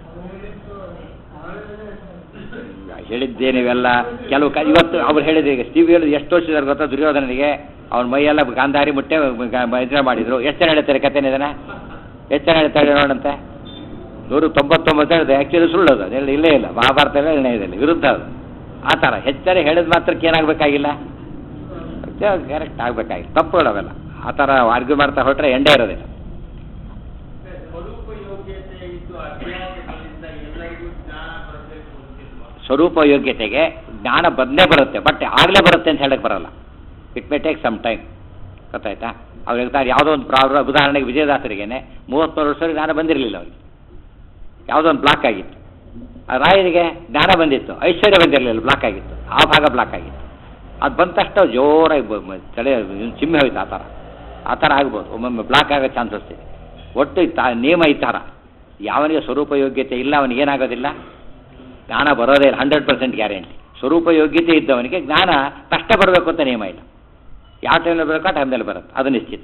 Speaker 1: ಹೇಳಿದ್ದೇ ನೀವೆಲ್ಲ ಕೆಲವು ಕ ಇವತ್ತು ಅವ್ರು ಹೇಳಿದ್ರು ಈಗ ಸ್ಟೀವ್ ಹೇಳಿದ್ರು ಎಷ್ಟು ವರ್ಷದ ಗೊತ್ತಾ ದುರ್ಯೋಧನನಿಗೆ ಅವ್ನ ಮೈಯೆಲ್ಲ ಗಾಂಧಾರಿ ಮುಟ್ಟೆ ಇದ್ರೆ ಮಾಡಿದ್ರು ಎಷ್ಟು ಜನ ಹೇಳ್ತಾರೆ ಕಥೆನ ಇದನ್ನ ಎಷ್ಟು ಜನ ಹೇಳ್ತಾರೆ ನೋಡಂತೆ ನೂರು ತೊಂಬತ್ತೊಂಬತ್ತು ಹೇಳಿದೆ ಆ್ಯಕ್ಚುಲಿ ಸುಳ್ಳು ಅದು ಹೇಳಿ ಇಲ್ಲೇ ಇಲ್ಲ ಮಹಾಭಾರತದಲ್ಲಿ ನಿರ್ಣಯದಲ್ಲಿ ವಿರುದ್ಧ ಅದು ಆ ಥರ ಹೆಚ್ಚಾರೆ ಹೇಳಿದ ಮಾತ್ರಕ್ಕೆ ಏನಾಗಬೇಕಾಗಿಲ್ಲ ಕರೆಕ್ಟ್ ಆಗಬೇಕಾಗಿಲ್ಲ ತಪ್ಪುಗಳು ಅವೆಲ್ಲ ಆ ಥರ ಆರ್ಗ್ಯೂ ಮಾಡ್ತಾ ಹೊರಟ್ರೆ ಎಂಡೇ ಇರೋದಿಲ್ಲ
Speaker 2: ಸ್ವರೂಪ ಯೋಗ್ಯತೆ ಇದ್ದು ಅಧ್ಯಾತ್ಮದಿಂದ ಎಲ್ಲರಿಗೂ ಜ್ಞಾನ ಬರಬೇಕು ಅಂತಿಲ್ವಾ
Speaker 1: ಸ್ವರೂಪ ಯೋಗ್ಯತೆಗೆ ಜ್ಞಾನ ಬಂದೇ ಬರುತ್ತೆ ಬಟ್ ಆಗಲೇ ಬರುತ್ತೆ ಅಂತ ಹೇಳಕ್ಕೆ ಬರಲ್ಲ it may take some time ಗೊತ್ತಾಯ್ತಾ ಅವ್ರು ಹೇಳ್ತಾರೆ ಯಾವುದೋ ಒಂದು ಪ್ರಾಬ್ಲಮ್ ಉದಾಹರಣೆಗೆ ವಿಜಯದಾಸರಿಗೇನೆ ಮೂವತ್ತ್ಮೂರು ವರ್ಷ ಜ್ಞಾನ ಬಂದಿರಲಿಲ್ಲ ಅವ್ರಿಗೆ ಯಾವುದೋ ಒಂದು ಬ್ಲಾಕ್ ಆಗಿತ್ತು ಆ ರಾಯರಿಗೆ ಜ್ಞಾನ ಬಂದಿತ್ತು ಐಶ್ವರ್ಯ ಬಂದಿರಲಿಲ್ಲ ಬ್ಲಾಕ್ ಆಗಿತ್ತು ಆ ಭಾಗ ಬ್ಲಾಕ್ ಆಗಿತ್ತು ಅದು ಬಂದ ತಕ್ಷಣ ಜೋರಾಗಿ ಬ- ಮ- ತಲೆ ಚಿಮ್ಮೆ ಹೋಯ್ತು ಆ ಥರ ಆ ಥರ ಆಗ್ಬೋದು ಒಮ್ಮೊಮ್ಮೆ ಬ್ಲಾಕ್ ಆಗೋ ಚಾನ್ಸಸ್ ಇದೆ ಒಟ್ಟು ಈ ತಾ- ನಿಯಮ ಈ ಥರ ಯಾವನಿಗೆ ಸ್ವರೂಪ ಯೋಗ್ಯತೆ ಇಲ್ಲ ಅವನಿಗೆ ಏನಾಗೋದಿಲ್ಲ ಜ್ಞಾನ ಬರೋದೇ ಇಲ್ಲ ಹಂಡ್ರೆಡ್ ಪರ್ಸೆಂಟ್ ಗ್ಯಾರಂಟಿ ಸ್ವರೂಪ ಯೋಗ್ಯತೆ ಇದ್ದವನಿಗೆ ಜ್ಞಾನ ಕಷ್ಟ ಬರಬೇಕು ಅಂತ ನಿಯಮ ಇಲ್ಲ ಯಾವ ಟೈಮಲ್ಲಿ ಬರಬೇಕು ಆ ಟೈಮ್ನಲ್ಲಿ ಬರುತ್ತೆ ಅದು ನಿಶ್ಚಿತ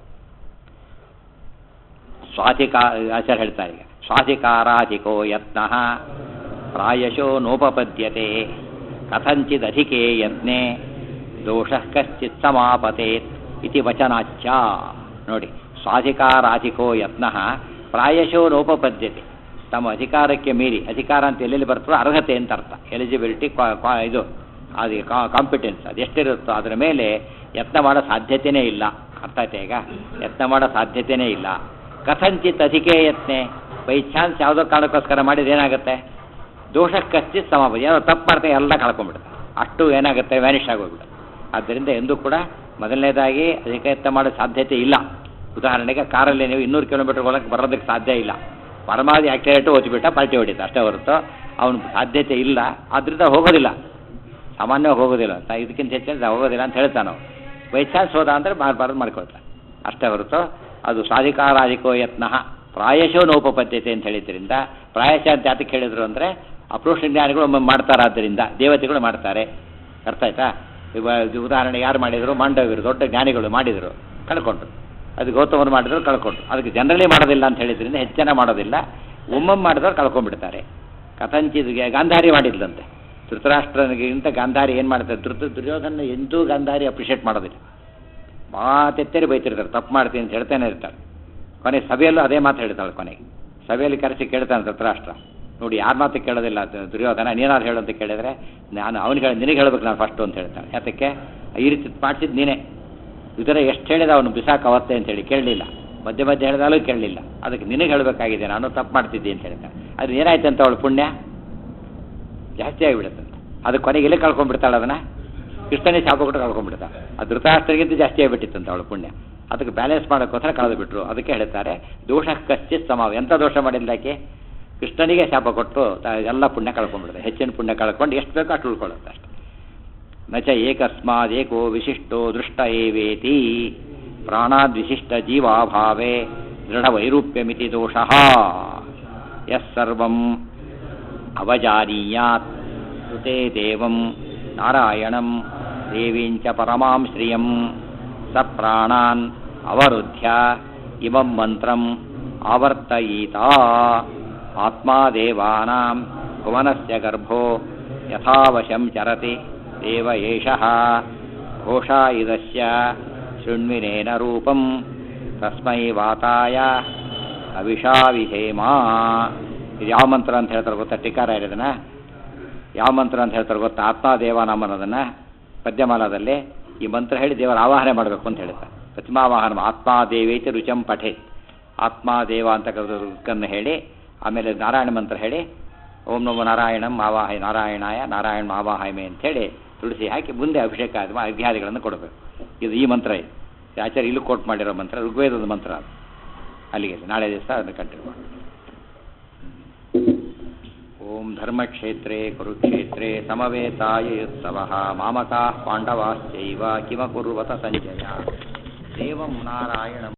Speaker 1: ಸ್ವಾಧಿಕಾ ಆಚಾರ್ಯ ಹೇಳ್ತಾರೆ ಈಗ ಸ್ವಾಧಿಕಾರಾಧಿಕೋ ಯತ್ನ ಪ್ರಾಯಶೋ ನೋಪಪದ್ಯತೆ ಕಥಂಚಿದಧಿಕೆ ಯತ್ನೆ ದೋಷ ಕಶ್ಚಿತ್ ಸಮಾಪತೇತ್ ಇತಿ ವಚನಾಚ್ಯ ನೋಡಿ ಸ್ವಾಧಿಕಾರಾಧಿಕೋ ಯತ್ನ ಪ್ರಾಯಶೋ ನೋಪಪದ್ಯತೆ ತಮ್ಮ ಅಧಿಕಾರಕ್ಕೆ ಮೀರಿ ಅಧಿಕಾರ ಅಂತ ಎಲ್ಲೆಲ್ಲಿ ಬರ್ತದೋ ಅರ್ಹತೆ ಅಂತ ಅರ್ಥ ಎಲಿಜಿಬಿಲಿಟಿ ಇದು ಅದು ಕಾಂಪಿಟೆನ್ಸ್ ಅದು ಎಷ್ಟಿರುತ್ತೋ ಅದರ ಮೇಲೆ ಯತ್ನ ಮಾಡೋ ಸಾಧ್ಯತೆಯೇ ಇಲ್ಲ ಅರ್ಥ ಆಯ್ತಾ ಈಗ ಯತ್ನ ಮಾಡೋ ಸಾಧ್ಯತೆಯೇ ಇಲ್ಲ ಕಥಂಚಿತ್ ಅಧಿಕೆ ಯತ್ನೆ ಬೈ ಚಾನ್ಸ್ ಯಾವುದೋ ಕಾರಣಕ್ಕೋಸ್ಕರ ಮಾಡಿದ್ರೆ ಏನಾಗುತ್ತೆ ದೋಷಕ್ಕಷ್ಟಿತ್ ಸಮಾಪ ಏನೋ ತಪ್ಪು ಮಾಡ್ತಾ ಎಲ್ಲ ಕಳ್ಕೊಂಡ್ಬಿಡುತ್ತೆ ಅಷ್ಟು ಏನಾಗುತ್ತೆ ವ್ಯಾನಿಷ್ ಆಗೋಗ್ಬಿಡುತ್ತೆ ಆದ್ದರಿಂದ ಎಂದೂ ಕೂಡ ಮೊದಲನೇದಾಗಿ ಅಧಿಕ ಯತ್ನ ಮಾಡೋ ಸಾಧ್ಯತೆ ಇಲ್ಲ ಉದಾಹರಣೆಗೆ ಕಾರಲ್ಲಿ ನೀವು ಇನ್ನೂರು ಕಿಲೋಮೀಟರ್ ಹೋಗಕ್ಕೆ ಬರೋದಕ್ಕೆ ಸಾಧ್ಯ ಇಲ್ಲ ಪರಮಾವಧಿ ಆಕ್ಸಿಡೆಂಟ್ ಓದ್ಬಿಟ್ಟ ಪಾಲ್ಟಿ ಹೊಡಿತ ಅಷ್ಟೇ ಹೊರತು ಅವನು ಸಾಧ್ಯತೆ ಇಲ್ಲ ಆದ್ದರಿಂದ ಹೋಗೋದಿಲ್ಲ ಸಾಮಾನ್ಯವಾಗಿ ಹೋಗೋದಿಲ್ಲ ತ- ಇದಕ್ಕಿಂತ ಹೆಚ್ಚಿನ ಹೋಗೋದಿಲ್ಲ ಅಂತ ಹೇಳ್ತಾನೆ ನಾವು ಬೈ ಚಾನ್ಸ್ ಹೋದ ಅಂದರೆ ಬರೋದು ಮಾಡ್ಕೊಳ್ತಾನೆ ಅಷ್ಟೇ ಹೊರತು ಅದು ಸಾಧಿಕಾರಾಧಿಕೋ ಯತ್ನ ಪ್ರಾಯಶೋ ನೋಪಪದ್ಯತೆ ಅಂತ ಹೇಳಿದ್ರಿಂದ ಪ್ರಾಯಶ ಅಂತ ಯಾತಕ್ಕೆ ಹೇಳಿದ್ರು ಅಂದರೆ ಅಪೃಷ್ಟ ಜ್ಞಾನಿಗಳು ಒಮ್ಮೆ ಮಾಡ್ತಾರಾದ್ದರಿಂದ ದೇವತೆಗಳು ಮಾಡ್ತಾರೆ ಅರ್ಥ ಆಯ್ತಾ ಇವ ಇದು ಉದಾಹರಣೆ ಯಾರು ಮಾಡಿದರು ಮಾಂಡವ್ಯರು ದೊಡ್ಡ ಜ್ಞಾನಿಗಳು ಮಾಡಿದರು ಕಳ್ಕೊಂಡ್ರು ಅದು ಗೌತಮರು ಮಾಡಿದ್ರು ಕಳ್ಕೊಂಡ್ರು ಅದಕ್ಕೆ ಜನರಲಿ ಮಾಡೋದಿಲ್ಲ ಅಂತ ಹೇಳಿದ್ರಿಂದ ಹೆಚ್ಚು ಜನ ಮಾಡೋದಿಲ್ಲ ಒಮ್ಮೊಮ್ಮೆ ಮಾಡಿದವ್ರು ಕಳ್ಕೊಂಡ್ಬಿಡ್ತಾರೆ ಕಥಂಚಿತ್ ಗಾಂಧಾರಿ ಮಾಡಿದ್ಲಂತೆ ಧೃತರಾಷ್ಟ್ರನಿಗಿಂತ ಗಾಂಧಾರಿ ಏನು ಮಾಡ್ತಾರೆ ಧೃತ ದುರ್ಯೋಧನ ಎಂದೂ ಗಾಂಧಾರಿ ಅಪ್ರಿಷಿಯೇಟ್ ಮಾಡೋದಿಲ್ಲ ಮಾತೆತ್ತರಿ ಬೈತಿರ್ತಾರೆ ತಪ್ಪು ಮಾಡ್ತೀನಿ ಅಂತ ಹೇಳ್ತಾನೆ ಇರ್ತಾಳೆ ಕೊನೆ ಸಭೆಯಲ್ಲೂ ಅದೇ ಮಾತು ಹೇಳ್ತಾಳೆ ಕೊನೆಗೆ ಸಭೆಯಲ್ಲಿ ಕರೆಸಿ ಕೇಳ್ತಾನೆ ಧೃತರಾಷ್ಟ್ರ ನೋಡಿ ಯಾರ ಮಾತು ಕೇಳೋದಿಲ್ಲ ದು- ದುರ್ಯೋಧನ ನೀನಾದ್ರು ಹೇಳು ಅಂತ ಕೇಳಿದ್ರೆ ನಾನು ಅವನಿಗೆ ಹೇಳಿ ನಿನಗೆ ಹೇಳ್ಬೇಕು ನಾನು ಫಸ್ಟು ಅಂತ ಹೇಳ್ತಾನೆ ಯಾತಕ್ಕೆ ಈ ರೀತಿ ಮಾಡಿಸಿದ್ದು ನೀನೇ ಇದರ ಎಷ್ಟು ಹೇಳಿದ ಅವನು ಬಿಸಾಕ ಅವತ್ತೆ ಅಂತ ಹೇಳಿ ಕೇಳಲಿಲ್ಲ ಮಧ್ಯೆ ಮಧ್ಯೆ ಹೇಳಿದಾಲೂ ಕೇಳಲಿಲ್ಲ ಅದಕ್ಕೆ ನಿನಗೆ ಹೇಳಬೇಕಾಗಿದೆ ನಾನು ತಪ್ಪು ಮಾಡ್ತಿದ್ದೆ ಅಂತ ಹೇಳ್ತಾನೆ ಅದು ಏನಾಯ್ತು ಅಂತ ಅವಳು ಪುಣ್ಯ ಜಾಸ್ತಿ ಆಗಿಬಿಡುತ್ತಂತೆ ಅದು ಕೊನೆಗೆ ಎಲ್ಲಿ ಕಳ್ಕೊಂಡ್ಬಿಡ್ತಾಳೆ ಅದನ್ನ ಕೃಷ್ಣನೇ ಶಾಪ ಕೊಟ್ಟು ಕಳ್ಕೊಂಡ್ಬಿಡ್ತ ಆ ಧೃತರಾಷ್ಟ್ರಗಿಂತ ಜಾಸ್ತಿ ಆಗಿಬಿಟ್ಟಿತ್ತಂತ ಅವಳು ಪುಣ್ಯ ಅದಕ್ಕೆ ಬ್ಯಾಲೆನ್ಸ್ ಮಾಡೋಕ್ಕೋಸ್ಕರ ಕಳೆದು ಬಿಟ್ರು ಅದಕ್ಕೆ ಹೇಳ್ತಾರೆ ದೋಷ ಕಶ್ಚಿತ್ ಸಮಾವ ಎಂಥ ದೋಷ ಮಾಡಿದ್ದಾಕೆ ಕೃಷ್ಣನಿಗೆ ಶಾಪ ಕೊಟ್ಟು ತ- ಎಲ್ಲ ಪುಣ್ಯ ಕಳ್ಕೊಂಡ್ಬಿಡುತ್ತೆ ಹೆಚ್ಚಿನ ಪುಣ್ಯ ಕಳ್ಕೊಂಡು ಎಷ್ಟು ಬೇಕೋ ಅಷ್ಟು ಉಳ್ಕೊಳ್ಳುತ್ತೆ ಅಷ್ಟೆ ನಚ ಏಕಸ್ಮಾದೇಕೋ ವಿಶಿಷ್ಟೋ ದೃಷ್ಟ ಏವೇತಿ ಪ್ರಾಣಾದ್ವಿಶಿಷ್ಟ ಜೀವಾಭಾವೇ ದೃಢವೈರೂಪ್ಯಮಿತಿ ದೋಷಃ ಯಸ್ಸರ್ವಂ ಅವಜಾನೀಯಾತ್ ಸುತೆ ದೇವಂ ನಾರಾಯಣಂ ದೇವೀಂಚ ಪರಮಾಂ ಶ್ರಿಯಂ ಸ ಪ್ರಾಣಾನ್ ಅವರುದ್ಧ್ಯ ಇಮಂ ಮಂತ್ರಂ ಆವರ್ತಯೀತ ಆತ್ಮಾ ದೇವಾನಾಂ ಭುವನಸ್ಯ ಗರ್ಭೋ ಯಥಾವಶಂ ಚರತಿ ದೇವ ಏಷಃ ಘೋಷಾ ಇದಸ್ಯ ಶೃಣ್ವಿನೇನ ರೂಪಂ ತಸ್ಮೈ ವಾತಾಯ ಅವಿಷಾ ವಿಧೇಮ ಇದು ಯಾವ ಮಂತ್ರ ಅಂತ ಹೇಳ್ತಾರೆ ಗೊತ್ತಾ ಟಿಕಾರ ಇರೋದನ್ನ ಯಾವ ಮಂತ್ರ ಅಂತ ಹೇಳ್ತಾರೆ ಗೊತ್ತಾ ಆತ್ಮಾದೇವ ನಾಮ ಅನ್ನೋದನ್ನ ಪದ್ಯಮಾಲದಲ್ಲಿ ಈ ಮಂತ್ರ ಹೇಳಿ ದೇವರ ಆವಾಹನೆ ಮಾಡಬೇಕು ಅಂತ ಹೇಳ್ತಾರೆ ಪ್ರತಿಮಾವಾಹನ ಆತ್ಮಾದೇವೈತಿ ರುಚಂ ಪಠೆ ಆತ್ಮಾದೇವ ಅಂತ ರುಕ್ಕನ್ನು ಹೇಳಿ ಆಮೇಲೆ ನಾರಾಯಣ ಮಂತ್ರ ಹೇಳಿ ಓಂ ನಮೋ ನಾರಾಯಣಂ ಆವಾಹಯ ನಾರಾಯಣಾಯ ನಾರಾಯಣ ಆವಾಹಯಮೆ ಅಂತ ಹೇಳಿ ತುಳಸಿ ಹಾಕಿ ಮುಂದೆ ಅಭಿಷೇಕ ಆದ ಅಧ್ಯಾದಿಗಳನ್ನು ಕೊಡಬೇಕು ಇದು ಈ ಮಂತ್ರ ಇದು ಈ ಆಚಾರ್ಯ ಇಲ್ಲೂ ಕೋಟ್ ಮಾಡಿರೋ ಮಂತ್ರ ಋಗ್ವೇದದ ಮಂತ್ರ ಅದು ಅಲ್ಲಿಗೆ ನಾಳೆ ದಿವಸ ಅದನ್ನು ಕಂಟಿನ್ಯೂ ಮಾಡಿ ಓಂ ಧರ್ಮಕ್ಷೇತ್ರೇ ಕುರುಕ್ಷೇತ್ರೇ ಸಮವೇತಾಯುತ್ಸವಃ ಮಾಮಕಾಃ ಪಾಂಡವಾಶ್ಚೈವ ಕಿಮಕುರ್ವತ ಸಂಜಯ ದೇವಂ ನಾರಾಯಣಂ